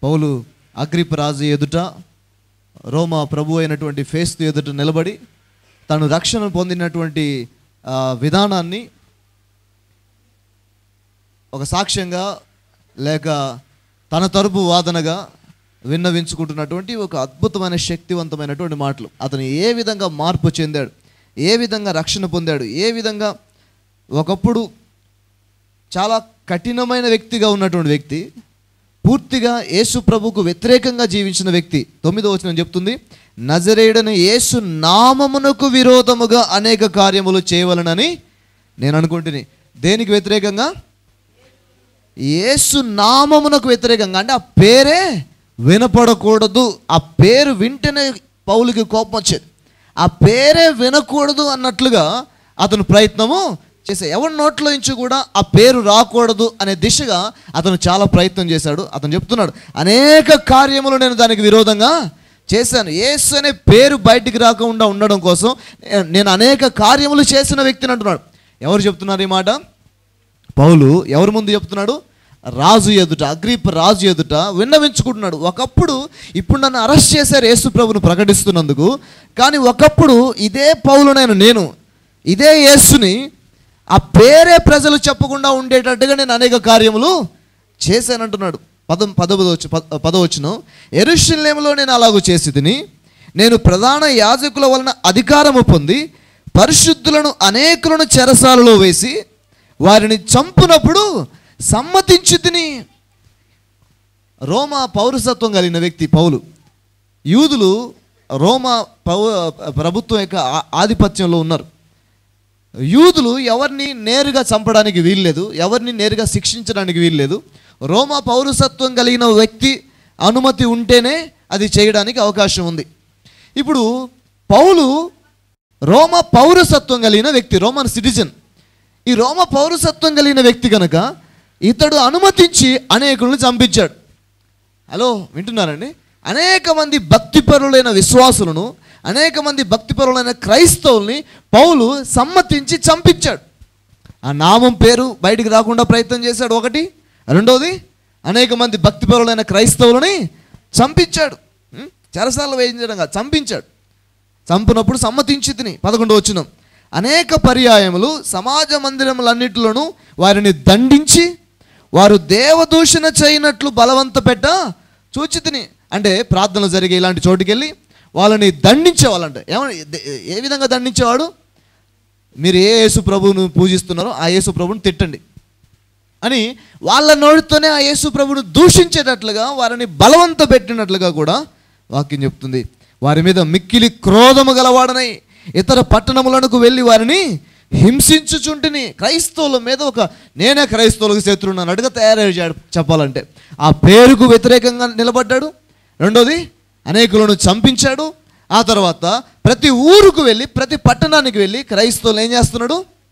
పౌలు అగ్రిప్ రాజు ఎదుట రోమా ప్రభు అయినటువంటి ఫేస్తు ఎదుట నిలబడి తను రక్షణ పొందినటువంటి ఆ, విధానాన్ని ఒక సాక్ష్యంగా లేక తన తరపు వాదనగా విన్నవించుకుంటున్నటువంటి ఒక అద్భుతమైన శక్తివంతమైనటువంటి మాటలు అతను ఏ విధంగా మార్పు చెందాడు ఏ విధంగా రక్షణ పొందాడు ఏ విధంగా ఒకప్పుడు చాలా కఠినమైన వ్యక్తిగా ఉన్నటువంటి వ్యక్తి పూర్తిగా యేసు ప్రభుకు వ్యతిరేకంగా జీవించిన వ్యక్తి తొమ్మిదో వచనం చెప్తుంది నజరేయుడని యేసు నామమునకు విరోధముగా అనేక కార్యములు చేయవలనని నేను అనుకుంటుని దేనికి వ్యతిరేకంగా యేసు నామమునకు వ్యతిరేకంగా అంటే ఆ పేరే వినపడకూడదు ఆ పేరు వింటేనే పౌలుకి కోపం వచ్చేది ఆ పేరే వినకూడదు అన్నట్లుగా అతను ప్రయత్నము చేసే ఎవరి నోట్లో నుంచి కూడా ఆ పేరు రాకూడదు అనే దిశగా అతను చాలా ప్రయత్నం చేశాడు అతను చెప్తున్నాడు అనేక కార్యములు నేను దానికి విరోధంగా చేశాను యేసు అనే పేరు బయటికి రాకుండా ఉండడం కోసం నే- నేను అనేక కార్యములు చేసిన వ్యక్తిని అంటున్నాడు ఎవరు చెప్తున్నారు ఈ మాట పౌలు ఎవరి ముందు చెప్తున్నాడు రాజు ఎదుట అగ్రీప్ రాజు ఎదుట విన్నవించుకుంటున్నాడు ఒకప్పుడు ఇప్పుడు నన్ను అరెస్ట్ చేశారు యేసు ప్రభును ప్రకటిస్తున్నందుకు కానీ ఒకప్పుడు ఇదే పౌలు నేను నేను ఇదే యేసుని ఆ పేరే ప్రజలు చెప్పకుండా ఉండేటట్టుగా నేను అనేక కార్యములు చేశానంటున్నాడు పదం పదవదవచ్చు పదవచ్చును ఎరుషులేములో నేను అలాగూ చేసి తిని నేను ప్రధాన యాజకుల వలన అధికారము పొంది పరిశుద్ధులను అనేకులను చెరసాలలో వేసి వారిని చంపునప్పుడు సమ్మతించి తిని రోమా పౌరసత్వం కలిగిన వ్యక్తి పౌలు యూదులు రోమా పౌ ప్రభుత్వం యొక్క ఆ- ఆధిపత్యంలో ఉన్నారు యూదులు ఎవరిని నేరుగా చంపడానికి వీల్లేదు ఎవరిని నేరుగా శిక్షించడానికి వీల్లేదు రోమా పౌరసత్వం కలిగిన వ్యక్తి అనుమతి ఉంటేనే అది చేయడానికి అవకాశం ఉంది ఇప్పుడు పౌలు రోమ పౌరసత్వం కలిగిన వ్యక్తి రోమన్ సిటిజన్ ఈ రోమ పౌరసత్వం కలిగిన వ్యక్తి కనుక ఇతడు అనుమతించి అనేకులను చంపించాడు హలో వింటున్నారండి అనేక మంది భక్తిపరులైన విశ్వాసులను అనేక మంది భక్తిపరులైన క్రైస్తవుల్ని పౌలు సమ్మతించి చంపించాడు ఆ నామం పేరు బయటికి రాకుండా ప్రయత్నం చేశాడు ఒకటి రెండవది అనేక మంది భక్తిపరులైన క్రైస్తవులని చంపించాడు ఉం? చెరసాలలో వేయించడం కాదు చంపించాడు చంపినప్పుడు సమ్మతించి తిని పదకొండు వచ్చిన అనేక పర్యాయములు సమాజ మందిరములన్నిటిలోనూ వారిని దండించి వారు దేవదూషణ చేయనట్లు బలవంత పెట్ట చూచి తిని అంటే ప్రార్థనలు జరిగే ఇలాంటి చోటుకి వెళ్ళి వాళ్ళని దండించేవాళ్ళంట ఏమని ఏ విధంగా దండించేవాడు మీరు ఏ యేసు ప్రభువును పూజిస్తున్నారో ఆ యేసు ప్రభువుని తిట్టండి అని వాళ్ళ నోటితోనే ఆ యేసు ప్రభువును దూషించేటట్లుగా వారిని బలవంత పెట్టినట్లుగా కూడా వాక్యం చెప్తుంది వారి మీద మిక్కిలి క్రోధము గలవాడనై ఇతర పట్టణములకు వెళ్ళి వారిని హింసించుచుంటిని క్రైస్తవుల మీద ఒక నేనే క్రైస్తవులకు శత్రువుని అన్నట్టుగా తయారయ్యాడు చెప్పాలంటే ఆ పేరుకు వ్యతిరేకంగా నిలబడ్డాడు రెండోది అనేకులను చంపించాడు ఆ తర్వాత ప్రతి ఊరుకు వెళ్ళి ప్రతి పట్టణానికి వెళ్ళి క్రైస్తవులు ఏం చేస్తున్నాడు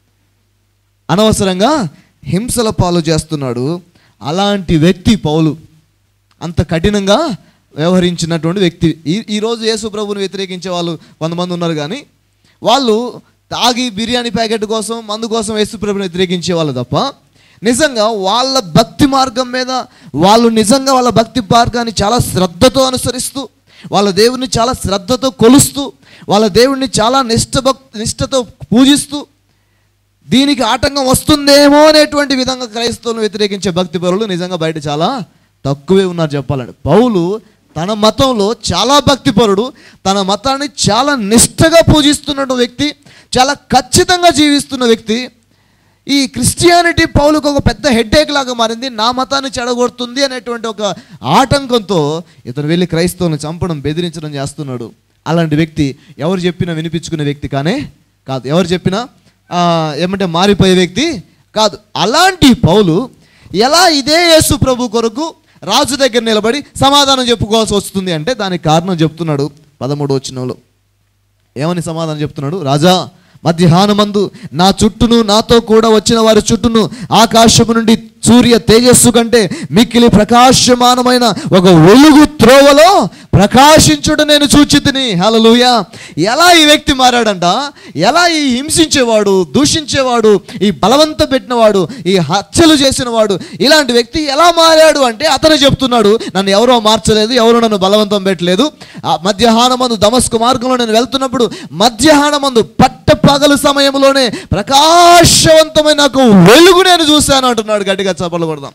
అనవసరంగా హింసల పాలు చేస్తున్నాడు అలాంటి వ్యక్తి పౌలు అంత కఠినంగా వ్యవహరించినటువంటి వ్యక్తి ఈ ఈరోజు యేసు ప్రభుని వ్యతిరేకించే వాళ్ళు కొంతమంది ఉన్నారు కానీ వాళ్ళు తాగి బిర్యానీ ప్యాకెట్ కోసం మందు కోసం యేసు ప్రభుని వ్యతిరేకించే వాళ్ళు తప్ప నిజంగా వాళ్ళ భక్తి మార్గం మీద వాళ్ళు నిజంగా వాళ్ళ భక్తి మార్గాన్ని చాలా శ్రద్ధతో అనుసరిస్తూ వాళ్ళ దేవుడిని చాలా శ్రద్ధతో కొలుస్తూ వాళ్ళ దేవుడిని చాలా నిష్ఠభక్ నిష్ఠతో పూజిస్తూ దీనికి ఆటంకం వస్తుందేమో అనేటువంటి విధంగా క్రైస్తవులను వ్యతిరేకించే భక్తి పరులు నిజంగా బయట చాలా తక్కువే ఉన్నారు చెప్పాలండి పౌలు తన మతంలో చాలా భక్తిపరుడు తన మతాన్ని చాలా నిష్ఠగా పూజిస్తున్న వ్యక్తి చాలా ఖచ్చితంగా జీవిస్తున్న వ్యక్తి ఈ క్రిస్టియానిటీ పౌలకు ఒక పెద్ద హెడ్ఏక్ లాగా మారింది నా మతాన్ని చెడగొడుతుంది అనేటువంటి ఒక ఆటంకంతో ఇతను వెళ్ళి క్రైస్తవులను చంపడం బెదిరించడం చేస్తున్నాడు అలాంటి వ్యక్తి ఎవరు చెప్పినా వినిపించుకునే వ్యక్తి కానే కాదు ఎవరు చెప్పినా ఆ, ఏమంటే మారిపోయే వ్యక్తి కాదు అలాంటి పౌలు ఎలా ఇదే యేసు ప్రభు కొరకు రాజు దగ్గర నిలబడి సమాధానం చెప్పుకోవాల్సి వస్తుంది అంటే దానికి కారణం చెప్తున్నాడు పదమూడు వచ్చినంలో ఏమని సమాధానం చెప్తున్నాడు రాజా మధ్యాహ్నమందు నా చుట్టూను నాతో కూడా వచ్చిన వారి చుట్టూను ఆకాశము నుండి సూర్య తేజస్సు కంటే మిక్కిలి ప్రకాశమానమైన ఒక వెలుగు త్రోవలో ప్రకాశించుట నేను చూచితిని హలలుయ ఎలా ఈ వ్యక్తి మారాడంట ఎలా ఈ హింసించేవాడు దూషించేవాడు ఈ బలవంత పెట్టినవాడు ఈ హత్యలు చేసినవాడు ఇలాంటి వ్యక్తి ఎలా మారాడు అంటే అతను చెప్తున్నాడు నన్ను ఎవరో మార్చలేదు ఎవరో నన్ను బలవంతం పెట్టలేదు ఆ మధ్యాహ్నమందు దమస్కు మార్గంలో నేను వెళ్తున్నప్పుడు మధ్యాహ్నమందు పట్ట పగలు సమయంలోనే ప్రకాశవంతమైన నాకు వెలుగు నేను చూశాను అంటున్నాడు గట్టిగా చప్పలు కొడదాం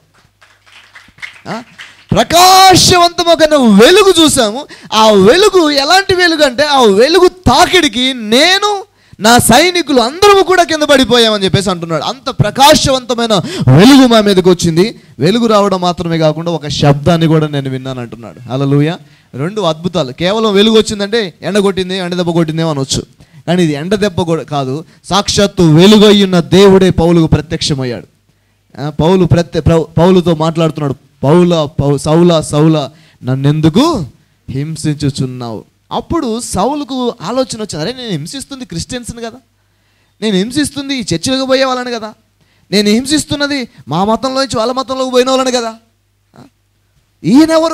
ఆ? ప్రకాశవంతమైన వెలుగు చూసాము ఆ వెలుగు ఎలాంటి వెలుగు అంటే ఆ వెలుగు తాకిడికి నేను నా సైనికులు అందరము కూడా కింద పడిపోయామని చెప్పేసి అంటున్నాడు అంత ప్రకాశవంతమైన వెలుగు మా మీదకి వచ్చింది వెలుగు రావడం మాత్రమే కాకుండా ఒక శబ్దాన్ని కూడా నేను విన్నాను అంటున్నాడు అలలుయ రెండు అద్భుతాలు కేవలం వెలుగు వచ్చిందంటే ఎండ కొట్టింది ఎండ దెబ్బ కొట్టిందేమో అనొచ్చు కానీ ఇది ఎండ దెబ్బ కూడా కాదు సాక్షాత్తు వెలుగయ్యున్న దేవుడే పౌలుకు ప్రత్యక్షమయ్యాడు ఆ, పౌలు ప్రత్య ప్రౌ- పౌలుతో మాట్లాడుతున్నాడు పౌల పౌ సౌల సౌల నన్నెందుకు హింసించుచున్నావు అప్పుడు సౌలుకు ఆలోచన వచ్చింది అరే నేను హింసిస్తుంది క్రిస్టియన్స్ని కదా నేను హింసిస్తుంది ఈ చర్చిలకు పోయే వాళ్ళని కదా నేను హింసిస్తున్నది మా మతంలోంచి వాళ్ళ మతంలోకి పోయిన వాళ్ళని కదా ఆ? ఈయనెవరు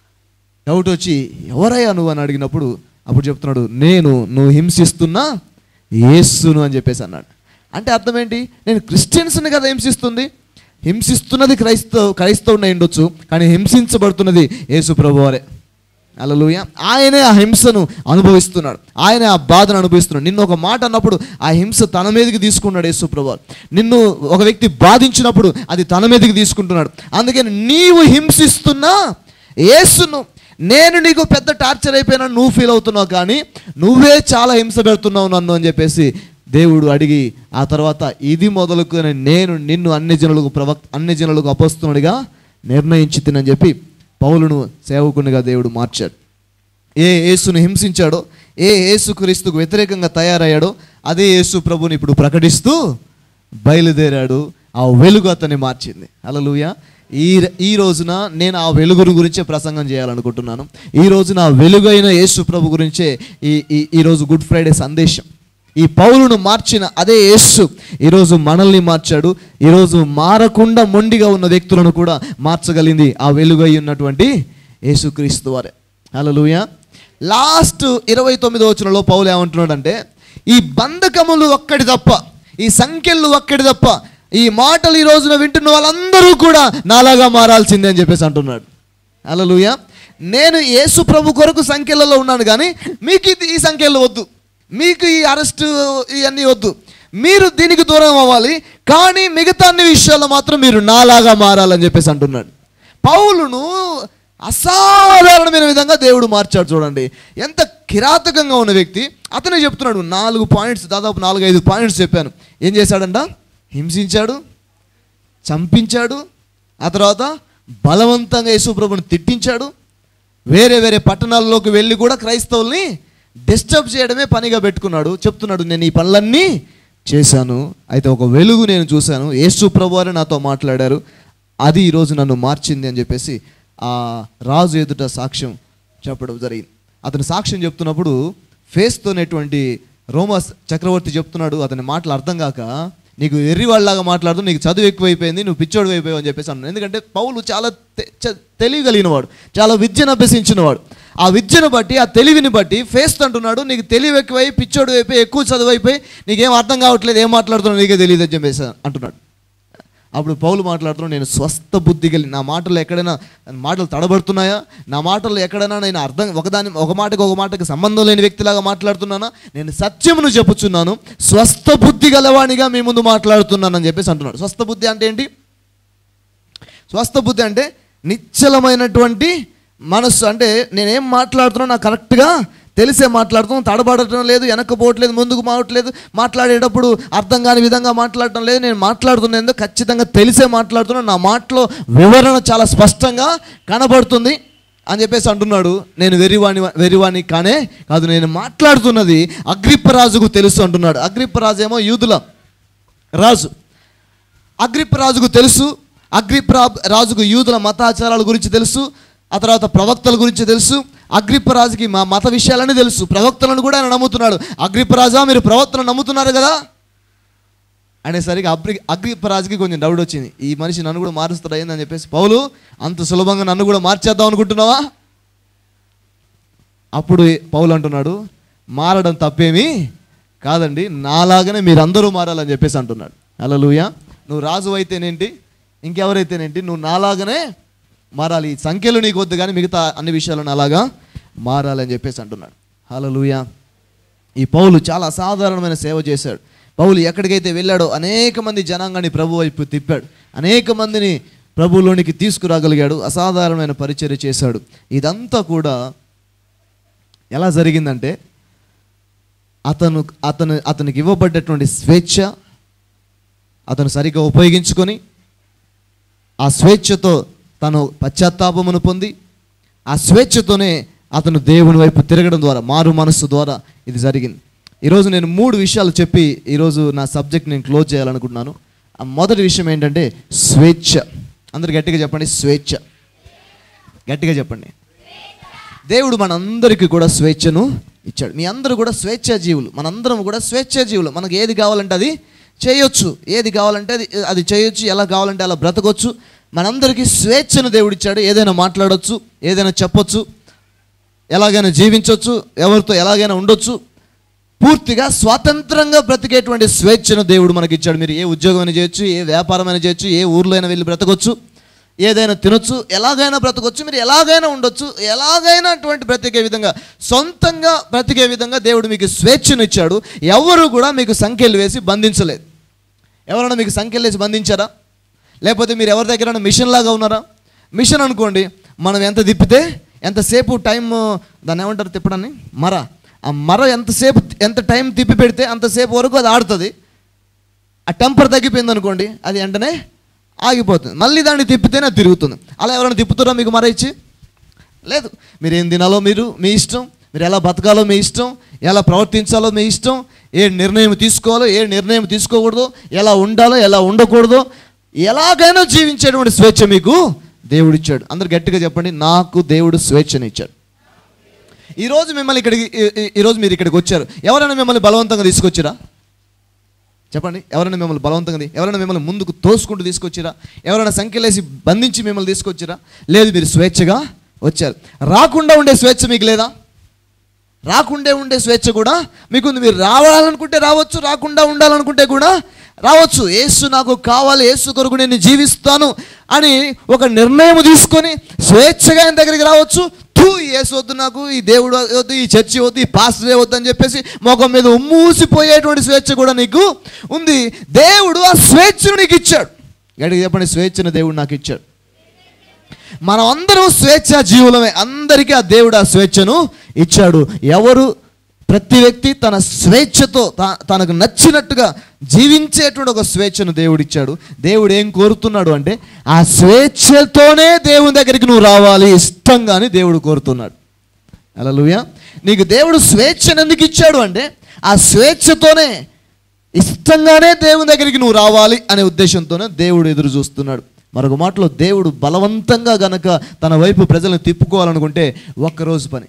డౌట్ వచ్చి ఎవరయ్యా నువ్వు అని అడిగినప్పుడు అప్పుడు చెప్తున్నాడు నేను నువ్వు హింసిస్తున్నా యేసును అని చెప్పేసి అన్నాడు అంటే అర్థం ఏంటి నేను క్రిస్టియన్స్ని కదా హింసిస్తుంది హింసిస్తున్నది క్రైస్తవ క్రైస్తవుని అయి ఉండొచ్చు కానీ హింసించబడుతున్నది యేసు ప్రభువారే అలలుయ ఆయనే ఆ హింసను అనుభవిస్తున్నాడు ఆయనే ఆ బాధను అనుభవిస్తున్నాడు నిన్ను ఒక మాట అన్నప్పుడు ఆ హింస తన మీదకి తీసుకున్నాడు యేసు ప్రభు నిన్ను ఒక వ్యక్తి బాధించినప్పుడు అది తన మీదకి తీసుకుంటున్నాడు అందుకని నీవు హింసిస్తున్నా యేసును నేను నీకు పెద్ద టార్చర్ అయిపోయినా నువ్వు ఫీల్ అవుతున్నావు కానీ నువ్వే చాలా హింస పెడుతున్నావు నన్ను అని చెప్పేసి దేవుడు అడిగి ఆ తర్వాత ఇది మొదలుకొని నేను నిన్ను అన్ని జనులకు ప్రవక్త అన్ని జనులకు అపస్తునుడిగా నిర్ణయించి తినని చెప్పి పౌలును సేవకునిగా దేవుడు మార్చాడు ఏ యేసును హింసించాడో ఏ యేసు క్రీస్తుకు వ్యతిరేకంగా తయారయ్యాడో అదే యేసు ప్రభుని ఇప్పుడు ప్రకటిస్తూ బయలుదేరాడు ఆ వెలుగు అతన్ని మార్చింది అలలుయ ఈ ఈ రోజున నేను ఆ వెలుగురు గురించే ప్రసంగం చేయాలనుకుంటున్నాను ఈ రోజున ఆ వెలుగైన యేసు ప్రభు గురించే ఈ ఈ ఈరోజు గుడ్ ఫ్రైడే సందేశం ఈ పౌలును మార్చిన అదే యేసు ఈరోజు మనల్ని మార్చాడు ఈరోజు మారకుండా మొండిగా ఉన్న వ్యక్తులను కూడా మార్చగలిగింది ఆ వెలుగై ఉన్నటువంటి యేసుక్రీస్తు వారే హల్లెలూయ లాస్ట్ ఇరవై తొమ్మిదో వచనంలో పౌలు ఏమంటున్నాడంటే ఈ బంధకములు ఒక్కటి తప్ప ఈ సంఖ్యలు ఒక్కటి తప్ప ఈ మాటలు ఈ రోజున వింటున్న వాళ్ళందరూ కూడా నాలాగా మారాల్సిందే అని చెప్పేసి అంటున్నాడు హల్లెలూయ నేను యేసు ప్రభు కొరకు సంఖ్యలలో ఉన్నాను కానీ మీకు ఇది ఈ సంఖ్యలు వద్దు మీకు ఈ అరెస్ట్ ఇవన్నీ వద్దు మీరు దీనికి దూరం అవ్వాలి కానీ మిగతా అన్ని విషయాల్లో మాత్రం మీరు నాలాగా మారాలని చెప్పేసి అంటున్నాడు పౌలును అసాధారణమైన విధంగా దేవుడు మార్చాడు చూడండి ఎంత కిరాతకంగా ఉన్న వ్యక్తి అతనే చెప్తున్నాడు నాలుగు పాయింట్స్ దాదాపు నాలుగు ఐదు పాయింట్స్ చెప్పాను ఏం చేశాడంట హింసించాడు చంపించాడు ఆ తర్వాత బలవంతంగా యేసుప్రభుని తిట్టించాడు వేరే వేరే పట్టణాల్లోకి వెళ్ళి కూడా క్రైస్తవుల్ని డిస్టర్బ్ చేయడమే పనిగా పెట్టుకున్నాడు చెప్తున్నాడు నేను ఈ పనులన్నీ చేశాను అయితే ఒక వెలుగు నేను చూశాను యేసు ప్రభు వారే నాతో మాట్లాడారు అది ఈరోజు నన్ను మార్చింది అని చెప్పేసి ఆ రాజు ఎదుట సాక్ష్యం చెప్పడం జరిగింది అతను సాక్ష్యం చెప్తున్నప్పుడు ఫేస్తోనేటువంటి రోమస్ చక్రవర్తి చెప్తున్నాడు అతని మాటలు అర్థం కాక నీకు ఎర్రివాళ్ళలాగా మాట్లాడుతూ నీకు చదువు ఎక్కువైపోయింది నువ్వు పిచ్చోడు అయిపోయావు అని చెప్పేసి అన్నాను ఎందుకంటే పౌలు చాలా తె- చ- తెలియగలిగినవాడు చాలా విద్యను అభ్యసించినవాడు ఆ విద్యను బట్టి ఆ తెలివిని బట్టి ఫేస్ట్ అంటున్నాడు నీకు తెలివి ఎక్కువై పిచ్చోడు అయిపోయి ఎక్కువ చదువు అయిపోయి నీకేం అర్థం కావట్లేదు ఏం మాట్లాడుతున్నావు నీకే తెలియదు అని చెప్పేసి అంటున్నాడు అప్పుడు పౌలు మాట్లాడుతున్నాడు నేను స్వస్థ బుద్ధి కలిగి నా మాటలు ఎక్కడైనా మాటలు తడబడుతున్నాయా నా మాటలు ఎక్కడైనా నేను అర్థం ఒకదాని ఒక మాటకి ఒక మాటకి సంబంధం లేని వ్యక్తిలాగా మాట్లాడుతున్నానా నేను సత్యమును చెప్పుచున్నాను స్వస్థ బుద్ధి గలవానిగా మీ ముందు మాట్లాడుతున్నానని చెప్పేసి అంటున్నాడు స్వస్థ బుద్ధి అంటే ఏంటి స్వస్థ బుద్ధి అంటే నిశ్చలమైనటువంటి మనస్సు అంటే నేనేం మాట్లాడుతున్నా నాకు కరెక్ట్గా తెలిసే మాట్లాడుతున్నాను తడబడటం లేదు వెనక్కపోవట్లేదు ముందుకు మావట్లేదు మాట్లాడేటప్పుడు అర్థం కాని విధంగా మాట్లాడటం లేదు నేను మాట్లాడుతున్నేందుకు ఖచ్చితంగా తెలిసే మాట్లాడుతున్నాను నా మాటలో వివరణ చాలా స్పష్టంగా కనబడుతుంది అని చెప్పేసి అంటున్నాడు నేను వెరివాణి వెరివాణి కానే కాదు నేను మాట్లాడుతున్నది అగ్రిప్పరాజుకు తెలుసు అంటున్నాడు అగ్రిప్పరాజు ఏమో యూదుల రాజు అగ్రిప్ రాజుకు తెలుసు అగ్రిప్ రా- రాజుకు యూదుల మతాచారాల గురించి తెలుసు ఆ తర్వాత ప్రవక్తల గురించి తెలుసు అగ్రిప్ రాజుకి మా మత విషయాలన్నీ తెలుసు ప్రవక్తలను కూడా ఆయన నమ్ముతున్నాడు అగ్రిప్ రాజా మీరు ప్రవక్తలను నమ్ముతున్నారు కదా అనేసరికి అగ్రి అగ్రిప్ రాజుకి కొంచెం డౌట్ వచ్చింది ఈ మనిషి నన్ను కూడా మారుస్తాడు అయిందని చెప్పేసి పౌలు అంత సులభంగా నన్ను కూడా మార్చేద్దాం అనుకుంటున్నావా అప్పుడు పౌలు అంటున్నాడు మారడం తప్పేమీ కాదండి నాలాగానే మీరందరూ మారాలని చెప్పేసి అంటున్నాడు అలలుయ నువ్వు రాజు అయితేనేంటి ఇంకెవరైతేనేంటి నువ్వు నాలాగానే మారాలి ఈ సంఖ్యలు నీకు వద్దు కానీ మిగతా అన్ని విషయాలు నాలాగా మారాలని చెప్పేసి అంటున్నాడు హలలుయ ఈ పౌలు చాలా అసాధారణమైన సేవ చేశాడు పౌలు ఎక్కడికైతే వెళ్ళాడో అనేక మంది జనాంగాన్ని ప్రభు వైపు తిప్పాడు అనేక మందిని ప్రభువులోనికి తీసుకురాగలిగాడు అసాధారణమైన పరిచర్య చేశాడు ఇదంతా కూడా ఎలా జరిగిందంటే అతను అతను అతనికి ఇవ్వబడ్డటువంటి స్వేచ్ఛ అతను సరిగ్గా ఉపయోగించుకొని ఆ స్వేచ్ఛతో తను పశ్చాత్తాపమును పొంది ఆ స్వేచ్ఛతోనే అతను దేవుని వైపు తిరగడం ద్వారా మారు మనస్సు ద్వారా ఇది జరిగింది ఈరోజు నేను మూడు విషయాలు చెప్పి ఈరోజు నా సబ్జెక్ట్ నేను క్లోజ్ చేయాలనుకుంటున్నాను ఆ మొదటి విషయం ఏంటంటే స్వేచ్ఛ అందరు గట్టిగా చెప్పండి స్వేచ్ఛ గట్టిగా చెప్పండి దేవుడు మనందరికీ కూడా స్వేచ్ఛను ఇచ్చాడు మీ అందరూ కూడా స్వేచ్ఛా జీవులు మనందరం కూడా స్వేచ్ఛా జీవులు మనకు ఏది కావాలంటే అది చేయొచ్చు ఏది కావాలంటే అది అది చేయొచ్చు ఎలా కావాలంటే అలా బ్రతకొచ్చు మనందరికీ స్వేచ్ఛను దేవుడు ఇచ్చాడు ఏదైనా మాట్లాడొచ్చు ఏదైనా చెప్పొచ్చు ఎలాగైనా జీవించవచ్చు ఎవరితో ఎలాగైనా ఉండొచ్చు పూర్తిగా స్వాతంత్రంగా బ్రతికేటువంటి స్వేచ్ఛను దేవుడు మనకి ఇచ్చాడు మీరు ఏ ఉద్యోగమైనా చేయొచ్చు ఏ వ్యాపారమైనా చేయొచ్చు ఏ ఊర్లో అయినా వెళ్ళి బ్రతకొచ్చు ఏదైనా తినొచ్చు ఎలాగైనా బ్రతకొచ్చు మీరు ఎలాగైనా ఉండొచ్చు ఎలాగైనా అటువంటి బ్రతికే విధంగా సొంతంగా బ్రతికే విధంగా దేవుడు మీకు స్వేచ్ఛను ఇచ్చాడు ఎవరు కూడా మీకు సంఖ్యలు వేసి బంధించలేదు ఎవరైనా మీకు సంఖ్యలు వేసి బంధించారా లేకపోతే మీరు ఎవరి దగ్గర మిషన్ లాగా ఉన్నారా మిషన్ అనుకోండి మనం ఎంత తిప్పితే ఎంతసేపు టైం దాన్ని ఏమంటారు తిప్పడాన్ని మర ఆ మర ఎంతసేపు ఎంత టైం తిప్పి పెడితే అంతసేపు వరకు అది ఆడుతుంది ఆ టెంపర్ తగ్గిపోయింది అనుకోండి అది వెంటనే ఆగిపోతుంది మళ్ళీ దాన్ని తిప్పితేనే అది తిరుగుతుంది అలా ఎవరైనా తిప్పుతారా మీకు మర ఇచ్చి లేదు మీరు ఏం తినాలో మీరు మీ ఇష్టం మీరు ఎలా బతకాలో మీ ఇష్టం ఎలా ప్రవర్తించాలో మీ ఇష్టం ఏ నిర్ణయం తీసుకోవాలో ఏ నిర్ణయం తీసుకోకూడదో ఎలా ఉండాలో ఎలా ఉండకూడదో ఎలాగైనా జీవించేటువంటి స్వేచ్ఛ మీకు దేవుడు ఇచ్చాడు అందరు గట్టిగా చెప్పండి నాకు దేవుడు స్వేచ్ఛని ఇచ్చాడు ఈరోజు మిమ్మల్ని ఇక్కడికి ఈ- ఈ- ఈరోజు మీరు ఇక్కడికి వచ్చారు ఎవరైనా మిమ్మల్ని బలవంతంగా తీసుకొచ్చారా చెప్పండి ఎవరైనా మిమ్మల్ని బలవంతంగా తీ- ఎవరైనా మిమ్మల్ని ముందుకు తోసుకుంటూ తీసుకొచ్చిరా ఎవరైనా సంఖ్యలేసి బంధించి మిమ్మల్ని తీసుకొచ్చిరా లేదు మీరు స్వేచ్ఛగా వచ్చారు రాకుండా ఉండే స్వేచ్ఛ మీకు లేదా రాకుండే ఉండే స్వేచ్ఛ కూడా మీకుంది మీరు రావాలనుకుంటే రావచ్చు రాకుండా ఉండాలనుకుంటే కూడా రావచ్చు యేసు నాకు కావాలి యేసు కొరకు నేను జీవిస్తాను అని ఒక నిర్ణయం తీసుకొని స్వేచ్ఛగా ఆయన దగ్గరికి రావచ్చు తూ యేసు వద్దు నాకు ఈ దేవుడు వద్దు ఈ చర్చి వద్దు ఈ పాస్టరే వద్దు అని చెప్పేసి ముఖం మీద ఉమ్మూసిపోయేటువంటి స్వేచ్ఛ కూడా నీకు ఉంది దేవుడు ఆ స్వేచ్ఛను నీకు ఇచ్చాడు గడికి చెప్పండి స్వేచ్ఛను దేవుడు నాకు ఇచ్చాడు మనం అందరం స్వేచ్ఛ జీవులమే అందరికీ ఆ దేవుడు ఆ స్వేచ్ఛను ఇచ్చాడు ఎవరు ప్రతి వ్యక్తి తన స్వేచ్ఛతో త- తనకు నచ్చినట్టుగా జీవించేటువంటి ఒక స్వేచ్ఛను దేవుడు ఇచ్చాడు దేవుడు ఏం కోరుతున్నాడు అంటే ఆ స్వేచ్ఛతోనే దేవుని దగ్గరికి నువ్వు రావాలి ఇష్టంగాని దేవుడు కోరుతున్నాడు అలా నీకు దేవుడు స్వేచ్ఛను ఎందుకు ఇచ్చాడు అంటే ఆ స్వేచ్ఛతోనే ఇష్టంగానే దేవుని దగ్గరికి నువ్వు రావాలి అనే ఉద్దేశంతోనే దేవుడు ఎదురు చూస్తున్నాడు మరొక మాటలో దేవుడు బలవంతంగా గనక తన వైపు ప్రజలను తిప్పుకోవాలనుకుంటే ఒక్క రోజు పని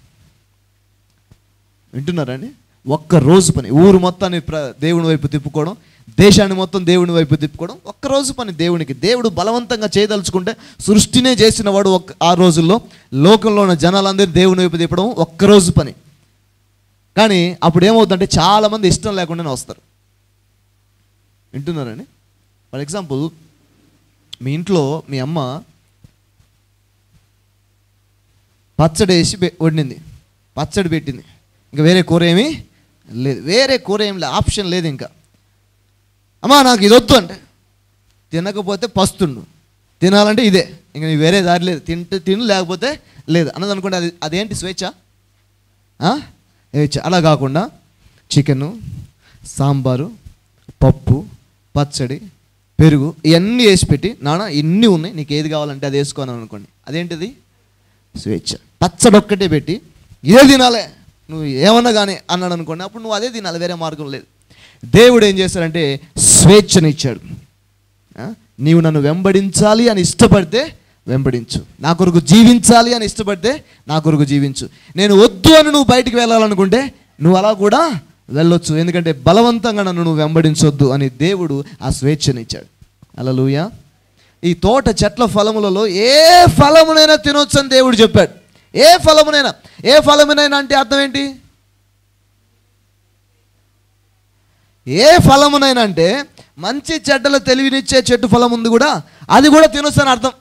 వింటున్నారండి ఒక్క రోజు పని ఊరు మొత్తాన్ని ప్ర దేవుని వైపు తిప్పుకోవడం దేశాన్ని మొత్తం దేవుని వైపు తిప్పుకోవడం ఒక్క రోజు పని దేవునికి దేవుడు బలవంతంగా చేయదలుచుకుంటే సృష్టినే చేసిన వాడు ఒక్క ఆ రోజుల్లో లోకంలో ఉన్న జనాలందరూ దేవుని వైపు తిప్పడం ఒక్క రోజు పని కానీ అప్పుడు ఏమవుతుందంటే చాలామంది ఇష్టం లేకుండానే వస్తారు వింటున్నారండి ఫర్ ఎగ్జాంపుల్ మీ ఇంట్లో మీ అమ్మ పచ్చడి వేసి పె- వండింది పచ్చడి పెట్టింది ఇంకా వేరే కూర ఏమీ లేదు వేరే కూర ఏం లేదు ఆప్షన్ లేదు ఇంకా అమ్మా నాకు ఇది వద్దు అంటే తినకపోతే పస్తుండు తినాలంటే ఇదే ఇంకా నీ వేరే దారి లేదు తింటే తిను లేకపోతే లేదు అన్నది అనుకుంటే అది అదేంటి స్వేచ్ఛ ఆ? స్వేచ్ఛ అలా కాకుండా చికెను సాంబారు పప్పు పచ్చడి పెరుగు ఇవన్నీ వేసి పెట్టి నాన్న ఇన్ని ఉన్నాయి నీకు ఏది కావాలంటే అది వేసుకోను అనుకోండి అదేంటిది స్వేచ్ఛ పచ్చడి ఒక్కటే పెట్టి ఇదే తినాలే నువ్వు ఏమన్నా కానీ అన్నాడు అనుకోండి అప్పుడు నువ్వు అదే తినాలి వేరే మార్గం లేదు దేవుడు ఏం చేశాడంటే స్వేచ్ఛనిచ్చాడు ఆ? నీవు నన్ను వెంబడించాలి అని ఇష్టపడితే వెంబడించు నా కొరకు జీవించాలి అని ఇష్టపడితే నా కొరకు జీవించు నేను వద్దు అని నువ్వు బయటికి వెళ్ళాలనుకుంటే నువ్వు అలా కూడా వెళ్ళొచ్చు ఎందుకంటే బలవంతంగా నన్ను నువ్వు వెంబడించొద్దు అని దేవుడు ఆ స్వేచ్ఛనిచ్చాడు అలలుయా ఈ తోట చెట్ల ఫలములలో ఏ ఫలమునైనా తినొచ్చు అని దేవుడు చెప్పాడు ఏ ఫలమునైనా ఏ ఫలమునైనా అంటే అర్థం ఏంటి ఏ ఫలమునైనా అంటే మంచి చెడ్డల తెలివినిచ్చే చెట్టు ఫలం ఉంది కూడా అది కూడా తినొచ్చు అని అర్థం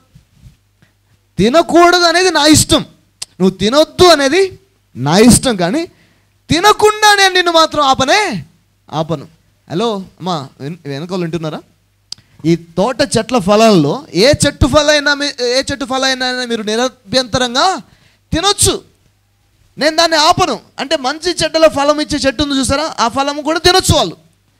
తినకూడదు అనేది నా ఇష్టం నువ్వు తినొద్దు అనేది నా ఇష్టం కానీ తినకుండా నేను నిన్ను మాత్రం ఆపనే ఆపను హలో అమ్మా వెన్- వెనకాల వింటున్నారా ఈ తోట చెట్ల ఫలాల్లో ఏ చెట్టు ఫలైనా మీ- ఏ చెట్టు ఫలైనా మీరు నిరభ్యంతరంగా తినొచ్చు నేను దాన్ని ఆపను అంటే మంచి చెడ్డల ఫలం ఇచ్చే చెట్టు ఉంది చూసారా ఆ ఫలం కూడా తినొచ్చు వాళ్ళు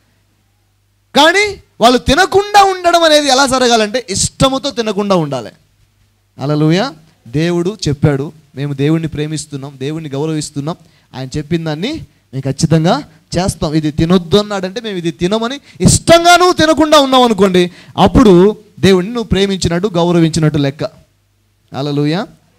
కానీ వాళ్ళు తినకుండా ఉండడం అనేది ఎలా జరగాలంటే ఇష్టముతో తినకుండా ఉండాలి అలలుయ దేవుడు చెప్పాడు మేము దేవుణ్ణి ప్రేమిస్తున్నాం దేవుణ్ణి గౌరవిస్తున్నాం ఆయన చెప్పిన దాన్ని మేము ఖచ్చితంగా చేస్తాం ఇది తినొద్దు అన్నాడంటే మేము ఇది తినమని ఇష్టంగా నువ్వు తినకుండా ఉన్నావు అనుకోండి అప్పుడు దేవుడిని నువ్వు ప్రేమించినట్టు గౌరవించినట్టు లెక్క అలలుయ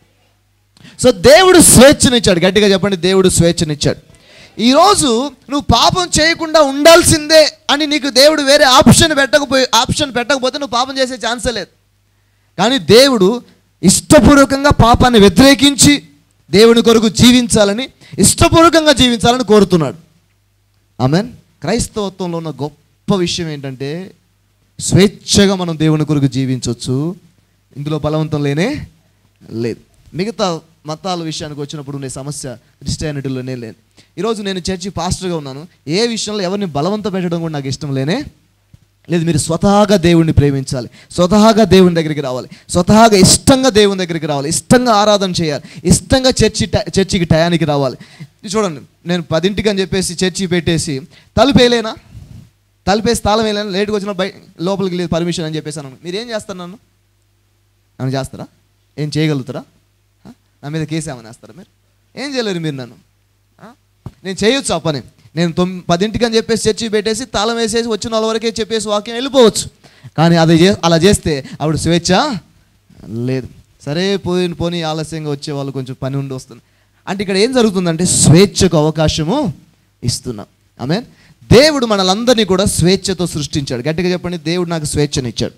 సో దేవుడు స్వేచ్ఛనిచ్చాడు గట్టిగా చెప్పండి దేవుడు స్వేచ్ఛనిచ్చాడు ఈరోజు నువ్వు పాపం చేయకుండా ఉండాల్సిందే అని నీకు దేవుడు వేరే ఆప్షన్ పెట్టకపోయి ఆప్షన్ పెట్టకపోతే నువ్వు పాపం చేసే ఛాన్సే లేదు కానీ దేవుడు ఇష్టపూర్వకంగా పాపాన్ని వ్యతిరేకించి దేవుని కొరకు జీవించాలని ఇష్టపూర్వకంగా జీవించాలని కోరుతున్నాడు ఆమెన్ క్రైస్తవత్వంలో ఉన్న గొప్ప విషయం ఏంటంటే స్వేచ్ఛగా మనం దేవుని కొరకు జీవించవచ్చు ఇందులో బలవంతం లేనే లేదు మిగతా మతాల విషయానికి వచ్చినప్పుడు ఉండే సమస్య క్రిస్టియానిటీలోనే లేదు ఈరోజు నేను చర్చి పాస్టర్గా ఉన్నాను ఏ విషయంలో ఎవరిని బలవంత పెట్టడం కూడా నాకు ఇష్టం లేనే లేదు మీరు స్వతహాగా దేవుణ్ణి ప్రేమించాలి స్వతహాగా దేవుని దగ్గరికి రావాలి స్వతహాగా ఇష్టంగా దేవుని దగ్గరికి రావాలి ఇష్టంగా ఆరాధన చేయాలి ఇష్టంగా చర్చి ట- చర్చికి టయానికి రావాలి ఇది చూడండి నేను పదింటికి అని చెప్పేసి చర్చి పెట్టేసి తలుపు వేయలేనా తలుపేసి తాళం వేయలేనా లేట్గా వచ్చిన బయ లోపలికి లేదు పర్మిషన్ అని చెప్పేసి అన్నాను మీరు ఏం చేస్తారు నన్ను నన్ను చేస్తారా ఏం చేయగలుగుతారా ఆ? నా మీద కేసు ఏమైనా వేస్తారా మీరు ఏం చేయలేరు మీరు నన్ను ఆ? నేను చేయొచ్చు ఆ పని నేను తొమ్ పదింటికి అని చెప్పేసి చర్చి పెట్టేసి తాళం వేసేసి వచ్చిన వాళ్ళ వరకే చెప్పేసి వాక్యం వెళ్ళిపోవచ్చు కానీ అది చే అలా చేస్తే ఆవిడ స్వేచ్ఛ లేదు సరే పోయి పోనీ ఆలస్యంగా వచ్చే వాళ్ళు కొంచెం పని ఉండి వస్తుంది అంటే ఇక్కడ ఏం జరుగుతుందంటే స్వేచ్ఛకు అవకాశము ఇస్తున్నాం ఆమె దేవుడు మనలందరినీ కూడా స్వేచ్ఛతో సృష్టించాడు గట్టిగా చెప్పండి దేవుడు నాకు స్వేచ్ఛనిచ్చాడు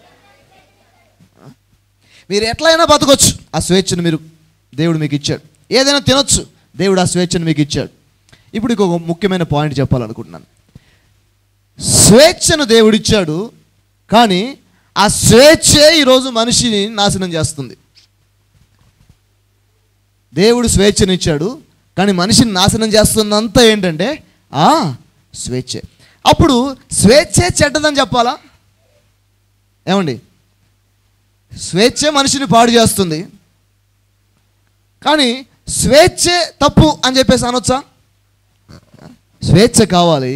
మీరు ఎట్లయినా బతకొచ్చు ఆ స్వేచ్ఛను మీరు దేవుడు మీకు ఇచ్చాడు ఏదైనా తినొచ్చు దేవుడు ఆ స్వేచ్ఛను మీకు ఇచ్చాడు ఇప్పుడు ఇంకొక ముఖ్యమైన పాయింట్ చెప్పాలనుకుంటున్నాను స్వేచ్ఛను దేవుడిచ్చాడు కానీ ఆ స్వేచ్ఛే ఈరోజు మనిషిని నాశనం చేస్తుంది దేవుడు స్వేచ్ఛనిచ్చాడు కానీ మనిషిని నాశనం చేస్తున్నంత ఏంటంటే ఆ స్వేచ్ఛే అప్పుడు స్వేచ్ఛే చెడ్డదని చెప్పాలా ఏమండి స్వేచ్ఛే మనిషిని పాడు చేస్తుంది కానీ స్వేచ్ఛే తప్పు అని చెప్పేసి అనొచ్చా స్వేచ్ఛ కావాలి